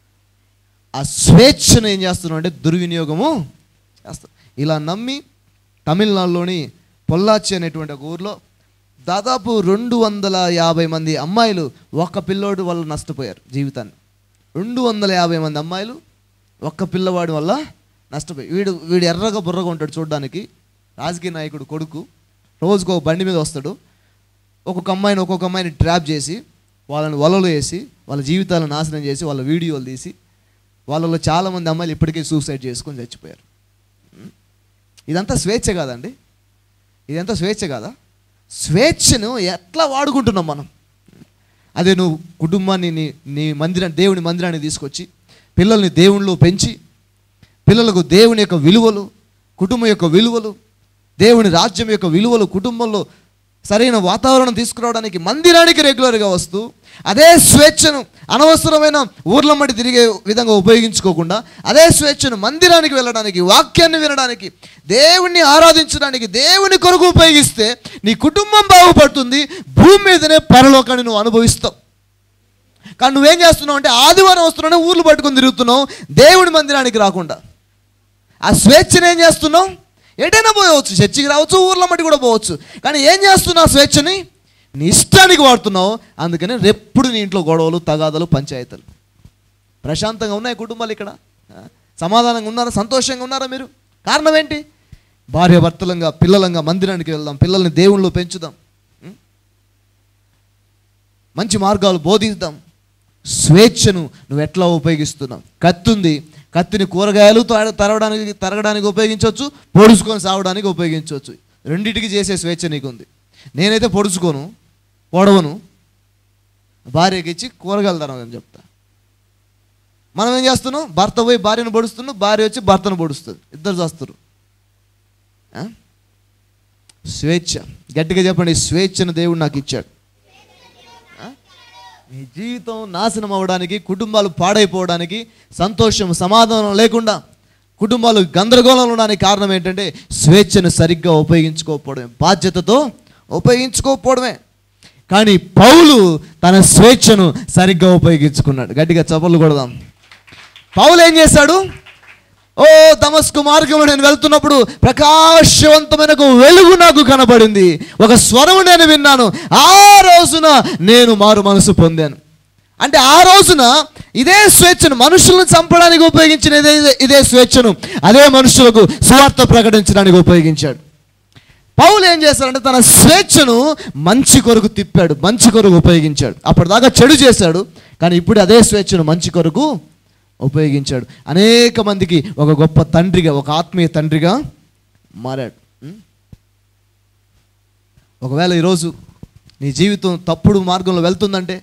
ఆ స్వేచ్ఛను ఏం చేస్తున్నాం అంటే దుర్వినియోగము చేస్తాం ఇలా నమ్మి తమిళనాడులోని పొల్లాచి అనేటువంటి ఒక ఊర్లో దాదాపు రెండు వందల యాభై మంది అమ్మాయిలు ఒక్క పిల్లోడు వల్ల నష్టపోయారు జీవితాన్ని రెండు వందల యాభై మంది అమ్మాయిలు ఒక్క పిల్లవాడి వల్ల నష్టపోయి వీడు వీడు ఎర్రగా బుర్రగా ఉంటాడు చూడడానికి రాజకీయ నాయకుడు కొడుకు రోజుకు ఒక బండి మీద వస్తాడు ఒక్కొక్క అమ్మాయిని ఒక్కొక్క అమ్మాయిని ట్రాప్ చేసి వాళ్ళని వలలు వేసి వాళ్ళ జీవితాలను నాశనం చేసి వాళ్ళ వీడియోలు తీసి వాళ్ళలో చాలామంది అమ్మాయిలు ఇప్పటికే సూసైడ్ చేసుకొని చచ్చిపోయారు ఉం? ఇదంతా స్వేచ్ఛ కాదండి ఇదంతా స్వేచ్ఛ కాదా స్వేచ్ఛను ఎట్లా వాడుకుంటున్నాం మనం అదే నువ్వు కుటుంబాన్ని నీ నీ మందిరం దేవుని మందిరాన్ని తీసుకొచ్చి పిల్లల్ని దేవుళ్ళు పెంచి పిల్లలకు దేవుని యొక్క విలువలు కుటుంబం యొక్క విలువలు దేవుని రాజ్యం యొక్క విలువలు కుటుంబంలో సరైన వాతావరణం తీసుకురావడానికి మందిరానికి రెగ్యులర్గా వస్తూ అదే స్వేచ్ఛను అనవసరమైన ఊర్ల మట్టి తిరిగే విధంగా ఉపయోగించుకోకుండా అదే స్వేచ్ఛను మందిరానికి వెళ్ళడానికి వాక్యాన్ని వినడానికి దేవుణ్ణి ఆరాధించడానికి దేవుని కొరకు ఉపయోగిస్తే నీ కుటుంబం బాగుపడుతుంది భూమి మీదనే పరలోకాన్ని నువ్వు అనుభవిస్తావు కానీ నువ్వేం చేస్తున్నావు అంటే ఆదివారం వస్తున్నావు ఊర్లు పట్టుకొని తిరుగుతున్నావు దేవుడి మందిరానికి రాకుండా ఆ స్వేచ్ఛను ఏం చేస్తున్నావు ఎటైనా పోవచ్చు చర్చికి రావచ్చు ఊర్ల మట్టి కూడా పోవచ్చు కానీ ఏం చేస్తున్నావు ఆ స్వేచ్ఛని నీ ఇష్టానికి వాడుతున్నావు అందుకని రెప్పుడు నీ ఇంట్లో గొడవలు తగాదలు పంచాయతీలు ప్రశాంతంగా ఉన్నాయి కుటుంబాలు ఇక్కడ ఆ, సమాధానంగా ఉన్నారా సంతోషంగా ఉన్నారా మీరు కారణం ఏంటి భార్య భర్తలంగా పిల్లలంగా మందిరానికి వెళ్దాం పిల్లల్ని దేవుళ్ళు పెంచుదాం ఉం? మంచి మార్గాలు బోధిద్దాం స్వేచ్ఛను నువ్వు ఎట్లా ఉపయోగిస్తున్నావు కత్తి ఉంది కత్తిని కూరగాయలు త- తరగడానికి తరగడానికి ఉపయోగించవచ్చు పొడుచుకొని సావడానికి ఉపయోగించవచ్చు రెండింటికి చేసే స్వేచ్ఛ నీకు ఉంది నేనైతే పొడుచుకోను పొడవను భార్యకి ఇచ్చి కూరగాయలు తరగని చెప్తా మనం ఏం చేస్తున్నాం భర్త పోయి భార్యను పొడుస్తున్నాం భార్య వచ్చి భర్తను పొడుస్తుంది ఇద్దరు చేస్తారు ఆ? స్వేచ్ఛ గట్టిగా చెప్పండి స్వేచ్ఛను దేవుడు నాకు ఇచ్చాడు ఆ? మీ జీవితం నాశనం అవ్వడానికి కుటుంబాలు పాడైపోవడానికి సంతోషం సమాధానం లేకుండా కుటుంబాలు గందరగోళంలో ఉండడానికి కారణం ఏంటంటే స్వేచ్ఛను సరిగ్గా ఉపయోగించుకోకపోవడమే బాధ్యతతో ఉపయోగించుకోకపోవడమే కానీ పౌలు తన స్వేచ్ఛను సరిగ్గా ఉపయోగించుకున్నాడు గట్టిగా చపలు కొడదాం పౌలు ఏం చేశాడు ఓ తమస్కు మార్గంలో నేను వెళ్తున్నప్పుడు ప్రకాశవంతమైన ఒక వెలుగు నాకు కనబడింది ఒక స్వరము నేను విన్నాను ఆ రోజున నేను మారు మనసు పొందాను అంటే ఆ రోజున ఇదే స్వేచ్ఛను మనుషులను చంపడానికి ఉపయోగించిన ఇదే ఇదే స్వేచ్ఛను అదే మనుషులకు స్వార్థ ప్రకటించడానికి ఉపయోగించాడు పౌలు ఏం చేశాడంటే తన స్వేచ్ఛను మంచి కొరకు తిప్పాడు మంచి కొరకు ఉపయోగించాడు అప్పటిదాకా చెడు చేశాడు కానీ ఇప్పుడు అదే స్వేచ్ఛను మంచి కొరకు ఉపయోగించాడు అనేక మందికి ఒక గొప్ప తండ్రిగా ఒక ఆత్మీయ తండ్రిగా మారాడు ఉం? ఒకవేళ ఈరోజు నీ జీవితం తప్పుడు మార్గంలో వెళ్తుందంటే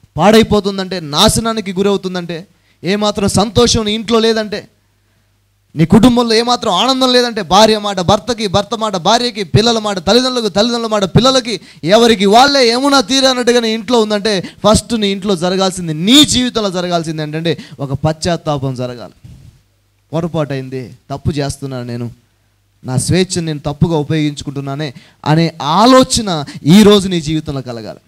పాడైపోతుందంటే నాశనానికి గురవుతుందంటే ఏమాత్రం సంతోషం నీ ఇంట్లో లేదంటే నీ కుటుంబంలో ఏమాత్రం ఆనందం లేదంటే భార్య మాట భర్తకి భర్త మాట భార్యకి పిల్లల మాట తల్లిదండ్రులకు తల్లిదండ్రుల మాట పిల్లలకి ఎవరికి వాళ్ళే ఏమున్నా తీరన్నట్టుగా నీ ఇంట్లో ఉందంటే ఫస్ట్ నీ ఇంట్లో జరగాల్సింది నీ జీవితంలో జరగాల్సింది ఏంటంటే ఒక పశ్చాత్తాపం జరగాలి పొరపాటు అయింది తప్పు చేస్తున్నాను నేను నా స్వేచ్ఛను నేను తప్పుగా ఉపయోగించుకుంటున్నానే అనే ఆలోచన ఈరోజు నీ జీవితంలో కలగాలి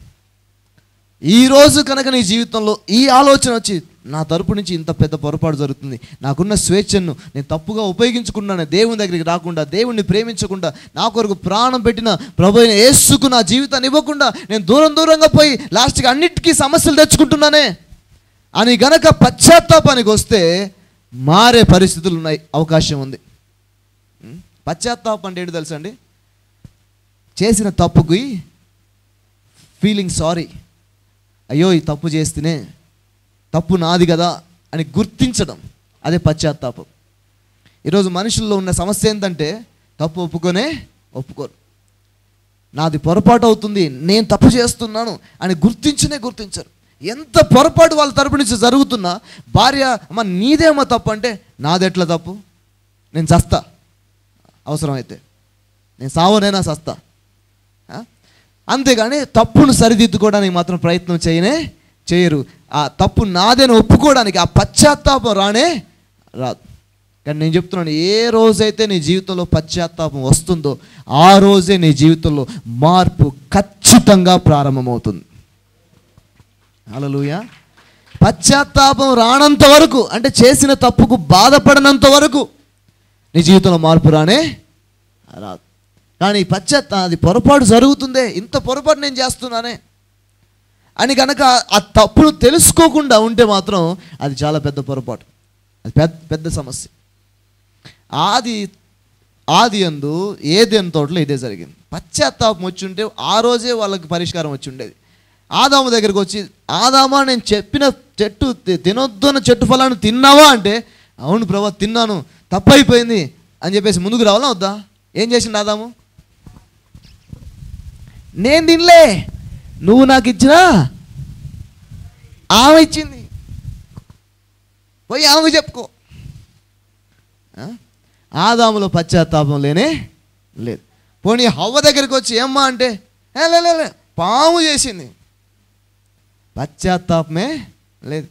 ఈ రోజు కనుక నీ జీవితంలో ఈ ఆలోచన వచ్చి నా తరపు నుంచి ఇంత పెద్ద పొరపాటు జరుగుతుంది నాకున్న స్వేచ్ఛను నేను తప్పుగా ఉపయోగించుకున్నాను దేవుని దగ్గరికి రాకుండా దేవుణ్ణి ప్రేమించకుండా నా కొరకు ప్రాణం పెట్టిన ప్రభు అయిన యేసుకు నా జీవితాన్ని ఇవ్వకుండా నేను దూరం దూరంగా పోయి లాస్ట్కి అన్నిటికీ సమస్యలు తెచ్చుకుంటున్నానే అని గనక పశ్చాత్తాపానికి వస్తే మారే పరిస్థితులు ఉన్నాయి అవకాశం ఉంది ఉం? పశ్చాత్తాపం అంటే ఏంటి తెలుసా అండి చేసిన తప్పుకి ఫీలింగ్ సారీ అయ్యో ఈ తప్పు చేస్తేనే తప్పు నాది కదా అని గుర్తించడం అదే పశ్చాత్తాపం ఈరోజు మనుషుల్లో ఉన్న సమస్య ఏంటంటే తప్పు ఒప్పుకొనే ఒప్పుకోరు నాది పొరపాటు అవుతుంది నేను తప్పు చేస్తున్నాను అని గుర్తించనే గుర్తించరు ఎంత పొరపాటు వాళ్ళ తరపు నుంచి జరుగుతున్నా భార్య అమ్మ నీదేమో తప్పు అంటే నాది ఎట్లా తప్పు నేను చస్తా అవసరమైతే నేను సావనైనా చస్తా ఆ? అంతేగాని తప్పును సరిదిద్దుకోవడానికి మాత్రం ప్రయత్నం చేయనే చేయరు ఆ తప్పు నాదని ఒప్పుకోవడానికి ఆ పశ్చాత్తాపం రానే రాదు కానీ నేను చెప్తున్నాను ఏ రోజైతే నీ జీవితంలో పశ్చాత్తాపం వస్తుందో ఆ రోజే నీ జీవితంలో మార్పు ఖచ్చితంగా ప్రారంభమవుతుంది హల్లెలూయా పశ్చాత్తాపం రానంత వరకు అంటే చేసిన తప్పుకు బాధపడనంత వరకు నీ జీవితంలో మార్పు రానే రాదు కానీ పశ్చాత్తా అది పొరపాటు జరుగుతుందే ఇంత పొరపాటు నేను చేస్తున్నానే అని కనుక ఆ తప్పును తెలుసుకోకుండా ఉంటే మాత్రం అది చాలా పెద్ద పొరపాటు అది పెద్ద పెద్ద సమస్య ఆది ఆది అందు ఏదేని తోటలో ఇదే జరిగింది పశ్చాత్తాపం వచ్చి ఉంటే ఆ రోజే వాళ్ళకి పరిష్కారం వచ్చి ఉండేది ఆదాము దగ్గరికి వచ్చి ఆదామా నేను చెప్పిన చెట్టు తి- తినొద్దు అన్న చెట్టు ఫలాన్ని తిన్నావా అంటే అవును ప్రభా తిన్నాను తప్పైపోయింది అని చెప్పేసి ముందుకు రావాలా వద్దా ఏం చేసిండు ఆదాము నేను తినలే నువ్వు నాకు ఇచ్చినా ఆమె ఇచ్చింది పోయి ఆమెకు చెప్పుకో ఆ? ఆదాములో పశ్చాత్తాపం లేనే లేదు పోనీ హవ్వ దగ్గరికి వచ్చి ఏమ్మా అంటే "ఏ, లే లే, లే, పాము చేసింది పశ్చాత్తాపమే లేదు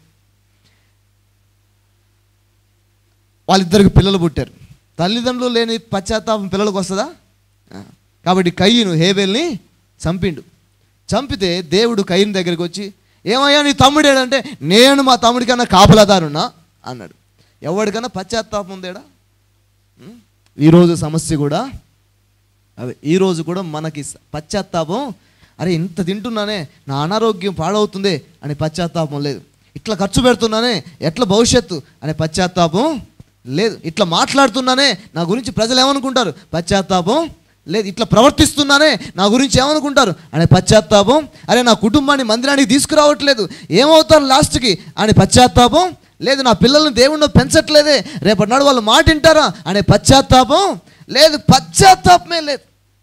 వాళ్ళిద్దరికి పిల్లలు పుట్టారు తల్లిదండ్రులు లేని పశ్చాత్తాపం పిల్లలకు వస్తుందా ఆ. కాబట్టి కయ్యను హేబెల్ని చంపిండు చంపితే దేవుడు కయ్యని దగ్గరికి వచ్చి ఏమయ్యా నీ తమ్ముడు ఏడంటే నేను మా తమ్ముడికన్నా కాపలాదారున్నా అన్నాడు ఎవరికన్నా పశ్చాత్తాపం ఉందేడా ఉం? ఈరోజు సమస్య కూడా అదే ఈరోజు కూడా మనకి స- పశ్చాత్తాపం అరే ఇంత తింటున్నానే నా అనారోగ్యం పాడవుతుంది అనే పశ్చాత్తాపం లేదు ఇట్లా ఖర్చు పెడుతున్నానే ఎట్లా భవిష్యత్తు అనే పశ్చాత్తాపం లేదు ఇట్లా మాట్లాడుతున్నానే నా గురించి ప్రజలు ఏమనుకుంటారు పశ్చాత్తాపం లేదు ఇట్లా ప్రవర్తిస్తున్నానే నా గురించి ఏమనుకుంటారు అనే పశ్చాత్తాపం అరే నా కుటుంబాన్ని మందిరానికి తీసుకురావట్లేదు ఏమవుతారు లాస్ట్కి అనే పశ్చాత్తాపం లేదు నా పిల్లల్ని దేవుణ్ణి పెంచట్లేదే రేపటి నాడు వాళ్ళు మాట వింటారా అనే పశ్చాత్తాపం లేదు పశ్చాత్తాపమే లేదు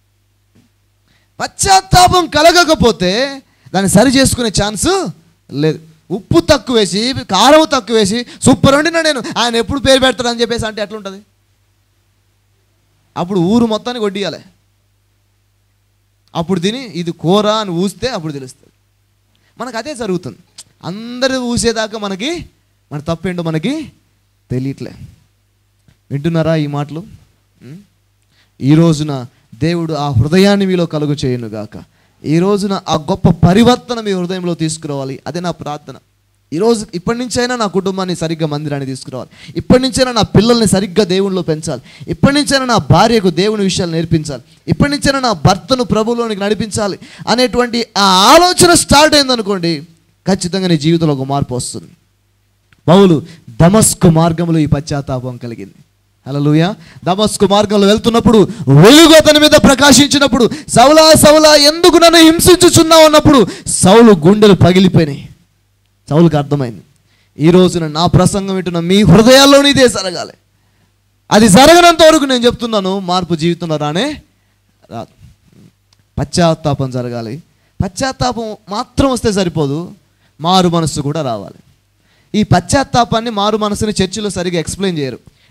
పశ్చాత్తాపం కలగకపోతే దాన్ని సరి చేసుకునే ఛాన్స్ లేదు ఉప్పు తక్కువ వేసి కారం తక్కువ వేసి సూపర్ వండినా నేను ఆయన ఎప్పుడు పేరు పెడతాడని చెప్పేసి అంటే ఎట్లుంటుంది అప్పుడు ఊరు మొత్తానికి వడ్డీయాలి అప్పుడు తిని ఇది కూర అని ఊస్తే అప్పుడు తెలుస్తుంది మనకు అదే జరుగుతుంది అందరూ ఊసేదాకా మనకి మన తప్పేంటో మనకి తెలియట్లే వింటున్నారా ఈ మాటలు ఉం? ఈ రోజున దేవుడు ఆ హృదయాన్ని మీలో కలుగు చేయనుగాక ఈ రోజున ఆ గొప్ప పరివర్తన మీ హృదయంలో తీసుకురావాలి అదే నా ప్రార్థన ఈరోజు ఇప్పటి నుంచైనా నా కుటుంబాన్ని సరిగ్గా మందిరాన్ని తీసుకురావాలి ఇప్పటి నుంచైనా నా పిల్లల్ని సరిగ్గా దేవునిలో పెంచాలి ఇప్పటి నుంచైనా నా భార్యకు దేవుని విషయాలు నేర్పించాలి ఇప్పటి నుంచైనా నా భర్తను ప్రభువులోనికి నడిపించాలి అనేటువంటి ఆ ఆలోచన స్టార్ట్ అయిందనుకోండి ఖచ్చితంగా నీ జీవితంలో ఒక మార్పు వస్తుంది పౌలు దమస్కు మార్గంలో ఈ పశ్చాత్తాపం కలిగింది హల్లెలూయా దమస్కు మార్గంలో వెళ్తున్నప్పుడు వెలుగు అతని మీద ప్రకాశించినప్పుడు సౌలా సౌలా ఎందుకు నన్ను హింసించుచున్నావు అన్నప్పుడు సౌలు గుండెలు పగిలిపోయినాయి సౌలుకి అర్థమైంది ఈ రోజున నా ప్రసంగం వింటున్న మీ హృదయాల్లోని ఇదే జరగాలి అది జరగనంత వరకు నేను చెప్తున్నాను మార్పు జీవితంలో రానే రాదు పశ్చాత్తాపం జరగాలి పశ్చాత్తాపం మాత్రం వస్తే సరిపోదు మారు మనస్సు కూడా రావాలి ఈ పశ్చాత్తాపాన్ని మారు మనసుని చర్చిలో సరిగా ఎక్స్ప్లెయిన్ చేయరు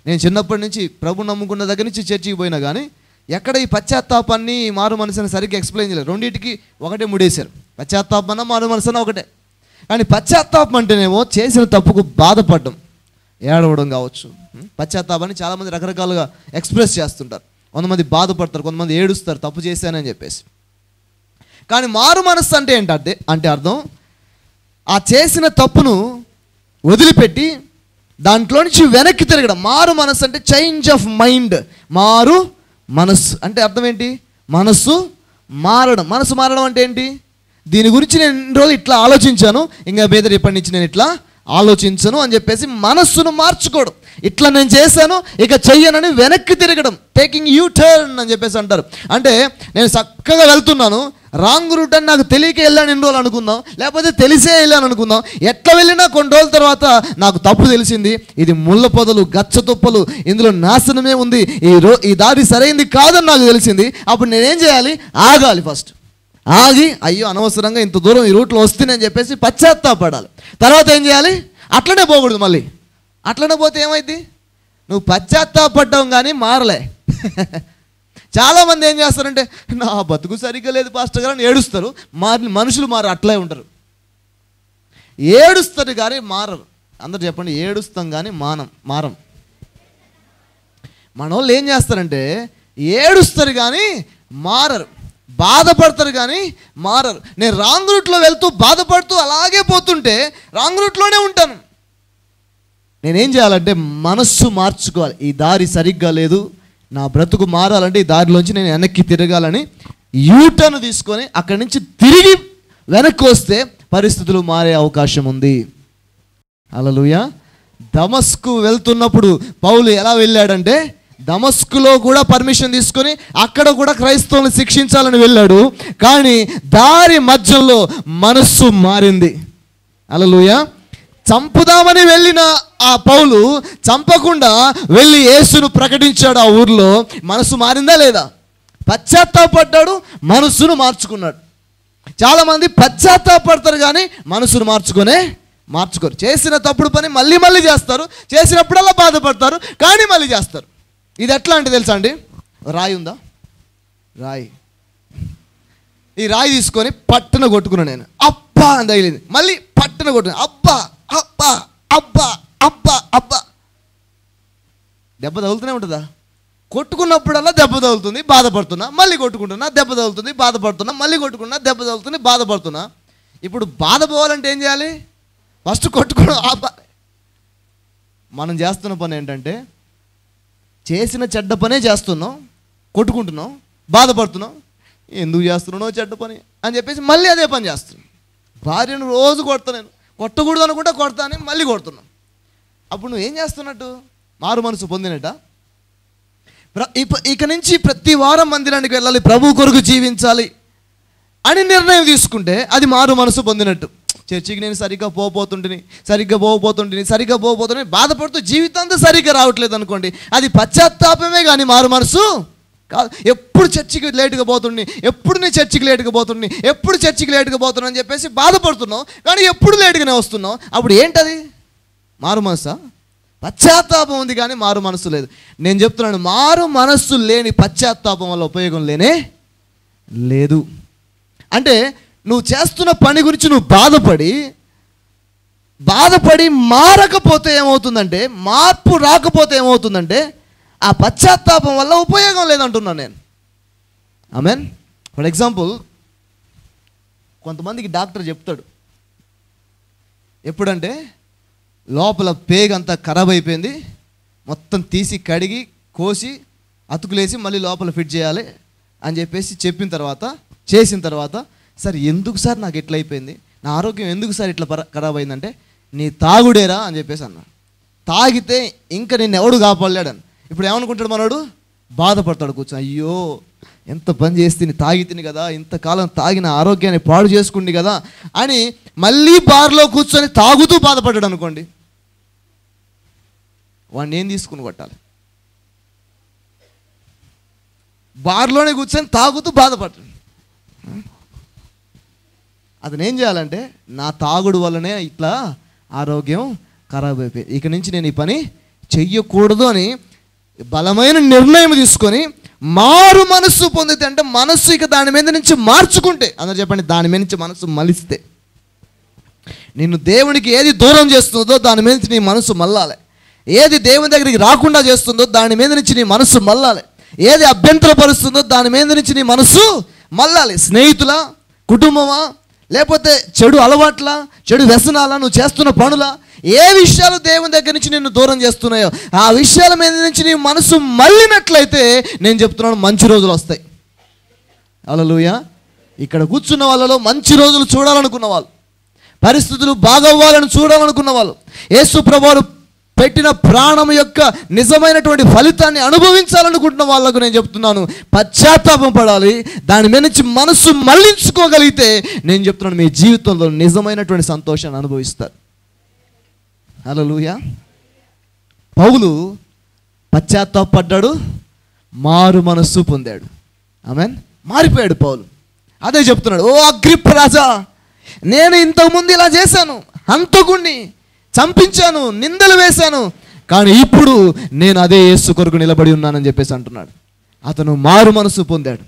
నేను చిన్నప్పటి నుంచి ప్రభు నమ్ముకున్న దగ్గర నుంచి చర్చికి పోయినా కానీ ఎక్కడ ఈ పశ్చాత్తాపాన్ని ఈ మారు మనసుని సరిగ్గా ఎక్స్ప్లెయిన్ చేయలేదు రెండింటికి ఒకటే ముడేశారు పశ్చాత్తాపం అన్న మారు మనసు అన్న ఒకటే కానీ పశ్చాత్తాపం అంటేనేమో చేసిన తప్పుకు బాధపడడం ఏడవడం కావచ్చు ఉం? పశ్చాత్తాపాన్ని చాలామంది రకరకాలుగా ఎక్స్ప్రెస్ చేస్తుంటారు కొంతమంది బాధపడతారు కొంతమంది ఏడుస్తారు తప్పు చేశానని చెప్పేసి కానీ మారు మనస్సు అంటే ఏంటంటే అంటే అర్థం ఆ చేసిన తప్పును వదిలిపెట్టి దాంట్లో నుంచి వెనక్కి తిరగడం మారు మనస్సు అంటే చేంజ్ ఆఫ్ మైండ్ మారు మనస్సు అంటే అర్థం ఏంటి మనస్సు మారడం మనసు మారడం అంటే ఏంటి దీని గురించి నేను ఇన్ని రోజులు ఇట్లా ఆలోచించాను ఇంకా బేదర్ ఇప్పటి నుంచి నేను ఇట్లా ఆలోచించను అని చెప్పేసి మనస్సును మార్చుకోవడం ఇట్లా నేను చేశాను ఇక చెయ్యనని వెనక్కి తిరగడం టేకింగ్ యూ టర్న్ అని చెప్పేసి అంటారు అంటే నేను చక్కగా వెళ్తున్నాను రాంగ్ రూట్ అని నాకు తెలియక వెళ్ళాను ఎన్ని రోజులు అనుకుందాం లేకపోతే తెలిసే వెళ్ళాను అనుకుందాం ఎట్లా వెళ్ళినా కొన్ని రోజుల తర్వాత నాకు తప్పు తెలిసింది ఇది ముళ్ళ పొదలు గచ్చ తుప్పలు ఇందులో నాశనమే ఉంది ఈ రో ఈ దారి సరైంది కాదని నాకు తెలిసింది అప్పుడు నేనేం చేయాలి ఆగాలి ఫస్ట్ ఆగి అయ్యో అనవసరంగా ఇంత దూరం ఈ రూట్లో వస్తుందని చెప్పేసి పశ్చాత్తాపడాలి తర్వాత ఏం చేయాలి అట్లనే పోకూడదు మళ్ళీ అట్లనే పోతే ఏమైంది నువ్వు పశ్చాత్తాపడ్డం కానీ మారలే చాలామంది ఏం చేస్తారంటే నా బతుకు సరిగ్గా లేదు పాస్టర్ గారు అని ఏడుస్తారు మారి మనుషులు మారు అట్లే ఉంటారు ఏడుస్తారు కానీ మారరు అందరు చెప్పండి ఏడుస్తాం కానీ మానం మారం మన వాళ్ళు ఏం చేస్తారంటే ఏడుస్తారు కానీ మారరు బాధపడతారు కానీ మారరు నేను రాంగ్ రూట్లో వెళ్తూ బాధపడుతూ అలాగే పోతుంటే రాంగ్ రూట్లోనే ఉంటాను నేనేం చేయాలంటే మనస్సు మార్చుకోవాలి ఈ దారి సరిగ్గా లేదు నా బ్రతుకు మారాలంటే ఈ దారిలోంచి నేను వెనక్కి తిరగాలని యూటర్న్ తీసుకొని అక్కడి నుంచి తిరిగి వెనక్కి వస్తే పరిస్థితులు మారే అవకాశం ఉంది అలలుయ దమస్కు వెళ్తున్నప్పుడు పౌలు ఎలా వెళ్ళాడంటే దమస్కులో కూడా పర్మిషన్ తీసుకొని అక్కడ కూడా క్రైస్తవులను శిక్షించాలని వెళ్ళాడు కానీ దారి మధ్యలో మనస్సు మారింది అలలుయ చంపుదామని వెళ్ళిన ఆ పౌలు చంపకుండా వెళ్ళి యేసును ప్రకటించాడు ఆ ఊర్లో మనసు మారిందా లేదా పశ్చాత్తాపడ్డాడు మనస్సును మార్చుకున్నాడు చాలామంది పశ్చాత్తాపడతారు కానీ మనసును మార్చుకునే మార్చుకోరు చేసిన తప్పుడు పని మళ్ళీ మళ్ళీ చేస్తారు చేసినప్పుడల్లా బాధపడతారు కానీ మళ్ళీ చేస్తారు ఇది ఎట్లా అంటే తెలుసా అండి రాయి ఉందా రాయి ఈ రాయి తీసుకొని పట్టున కొట్టుకున్నా నేను అబ్బా అని తగిలింది మళ్ళీ పట్టున కొట్టుకున్నా అబ్బా అబ్బా అబ్బా అబ్బా అబ్బా దెబ్బ తగులుతూనే ఉంటుందా కొట్టుకున్నప్పుడల్లా దెబ్బ తగులుతుంది బాధపడుతున్నా మళ్ళీ కొట్టుకుంటున్నా దెబ్బ తగులుతుంది బాధపడుతున్నా మళ్ళీ కొట్టుకున్నా దెబ్బ తగులుతుంది బాధపడుతున్నా ఇప్పుడు బాధ పోవాలంటే ఏం చేయాలి ఫస్ట్ కొట్టుకోవడం ఆపాలి మనం చేస్తున్న పని ఏంటంటే చేసిన చెడ్డ పనే చేస్తున్నాం కొట్టుకుంటున్నాం బాధపడుతున్నాం ఎందుకు చేస్తున్నానో చెడ్డ పని అని చెప్పేసి మళ్ళీ అదే పని చేస్తున్నాం భార్యను రోజు కొడతా నేను కొట్టకూడదు అనుకుంటే కొడతానని మళ్ళీ కొడుతున్నాం అప్పుడు నువ్వు ఏం చేస్తున్నట్టు మారు మనసు పొందినట్ట ప్ర- ఇప- ఇక నుంచి ప్రతి వారం మందిరానికి వెళ్ళాలి ప్రభు కొరకు జీవించాలి అని నిర్ణయం తీసుకుంటే అది మారు మనసు పొందినట్టు చర్చికి నేను సరిగ్గా పోపోతుంటిని సరిగ్గా పోకపోతుంటిని సరిగ్గా పోకపోతుంటే బాధపడుతూ జీవితాంతా సరిగ్గా రావట్లేదు అనుకోండి అది పశ్చాత్తాపమే కానీ మారు మనసు కాదు ఎప్పుడు చర్చికి లేటుగా పోతుండి ఎప్పుడు నేను చర్చికి లేటుగా పోతుండి ఎప్పుడు చర్చికి లేటుగా పోతున్నా అని చెప్పేసి బాధపడుతున్నావు కానీ ఎప్పుడు లేటుగానే వస్తున్నావు అప్పుడు ఏంటది మారు మనసా పశ్చాత్తాపం ఉంది కానీ మారు మనస్సు లేదు నేను చెప్తున్నాను మారు మనస్సు లేని పశ్చాత్తాపం వల్ల ఉపయోగం లేనే లేదు అంటే నువ్వు చేస్తున్న పని గురించి నువ్వు బాధపడి బాధపడి మారకపోతే ఏమవుతుందంటే మార్పు రాకపోతే ఏమవుతుందంటే ఆ పశ్చాత్తాపం వల్ల ఉపయోగం లేదంటున్నాను నేను ఆమెన్ ఫర్ ఎగ్జాంపుల్ కొంతమందికి డాక్టర్ చెప్తాడు ఎప్పుడంటే లోపల పేగంతా ఖరాబ్ అయిపోయింది మొత్తం తీసి కడిగి కోసి అతుకులేసి మళ్ళీ లోపల ఫిట్ చేయాలి అని చెప్పేసి చెప్పిన తర్వాత చేసిన తర్వాత సార్ ఎందుకు సార్ నాకు ఇట్లా అయిపోయింది నా ఆరోగ్యం ఎందుకు సార్ ఇట్లా పర- ఖరాబ్ అయిందంటే నీ తాగుడేరా అని చెప్పేసి అన్నాడు తాగితే ఇంకా నిన్ను ఎవడు కాపాడలేడని ఇప్పుడు ఏమనుకుంటాడు మనోడు బాధపడతాడు కూర్చొని అయ్యో ఎంత పని చేస్తే తాగి తిని కదా ఇంతకాలం తాగిన ఆరోగ్యాన్ని పాడు చేసుకుంది కదా అని మళ్ళీ బార్లో కూర్చొని తాగుతూ బాధపడ్డాడు అనుకోండి వాడిని ఏం తీసుకుని కొట్టాలి బార్లోనే కూర్చొని తాగుతూ బాధపడ్డాడు అతను ఏం చేయాలంటే నా తాగుడు వల్లనే ఇట్లా ఆరోగ్యం ఖరాబ్ అయిపోయింది ఇక నుంచి నేను ఈ పని చెయ్యకూడదు అని బలమైన నిర్ణయం తీసుకొని మారు మనస్సు పొందితే అంటే మనస్సు ఇక దాని మీద నుంచి మార్చుకుంటే అందరు చెప్పండి దాని మీద నుంచి మనస్సు మలిస్తే నిన్ను దేవునికి ఏది దూరం చేస్తుందో దాని మీద నుంచి నీ మనసు మల్లాలి ఏది దేవుని దగ్గరికి రాకుండా చేస్తుందో దాని మీద నుంచి నీ మనసు మల్లాలి ఏది అభ్యంతరపరుస్తుందో దాని మీద నుంచి నీ మనసు మల్లాలి స్నేహితుల కుటుంబమా లేకపోతే చెడు అలవాట్ల చెడు వ్యసనాల నువ్వు చేస్తున్న పనుల ఏ విషయాలు దేవుని దగ్గర నుంచి నిన్ను దూరం చేస్తున్నాయో ఆ విషయాల మీద నుంచి నీ మనసు మళ్ళినట్లయితే నేను చెప్తున్నాను మంచి రోజులు వస్తాయి అలలుయ ఇక్కడ కూర్చున్న వాళ్ళలో మంచి రోజులు చూడాలనుకున్న వాళ్ళు పరిస్థితులు బాగవ్వాలని చూడాలనుకున్న వాళ్ళు యేసు ప్రభువారు పెట్టిన ప్రాణం యొక్క నిజమైనటువంటి ఫలితాన్ని అనుభవించాలనుకుంటున్న వాళ్ళకు నేను చెప్తున్నాను పశ్చాత్తాపం పడాలి దాని మీద నుంచి మనస్సు మళ్ళించుకోగలిగితే నేను చెప్తున్నాను మీ జీవితంలో నిజమైనటువంటి సంతోషాన్ని అనుభవిస్తారు హల్లెలూయ పౌలు పశ్చాత్తాపడ్డాడు మారు మనస్సు పొందాడు ఆమెన్ మారిపోయాడు పౌలు అదే చెప్తున్నాడు ఓ అగ్రిప్ రాజా నేను ఇంతకుముందు ఇలా చేశాను హంతకుణ్ణి చంపించాను నిందలు వేశాను కానీ ఇప్పుడు నేను అదే యేసు కొరకు నిలబడి ఉన్నానని చెప్పేసి అంటున్నాడు అతను మారు మనసు పొందాడు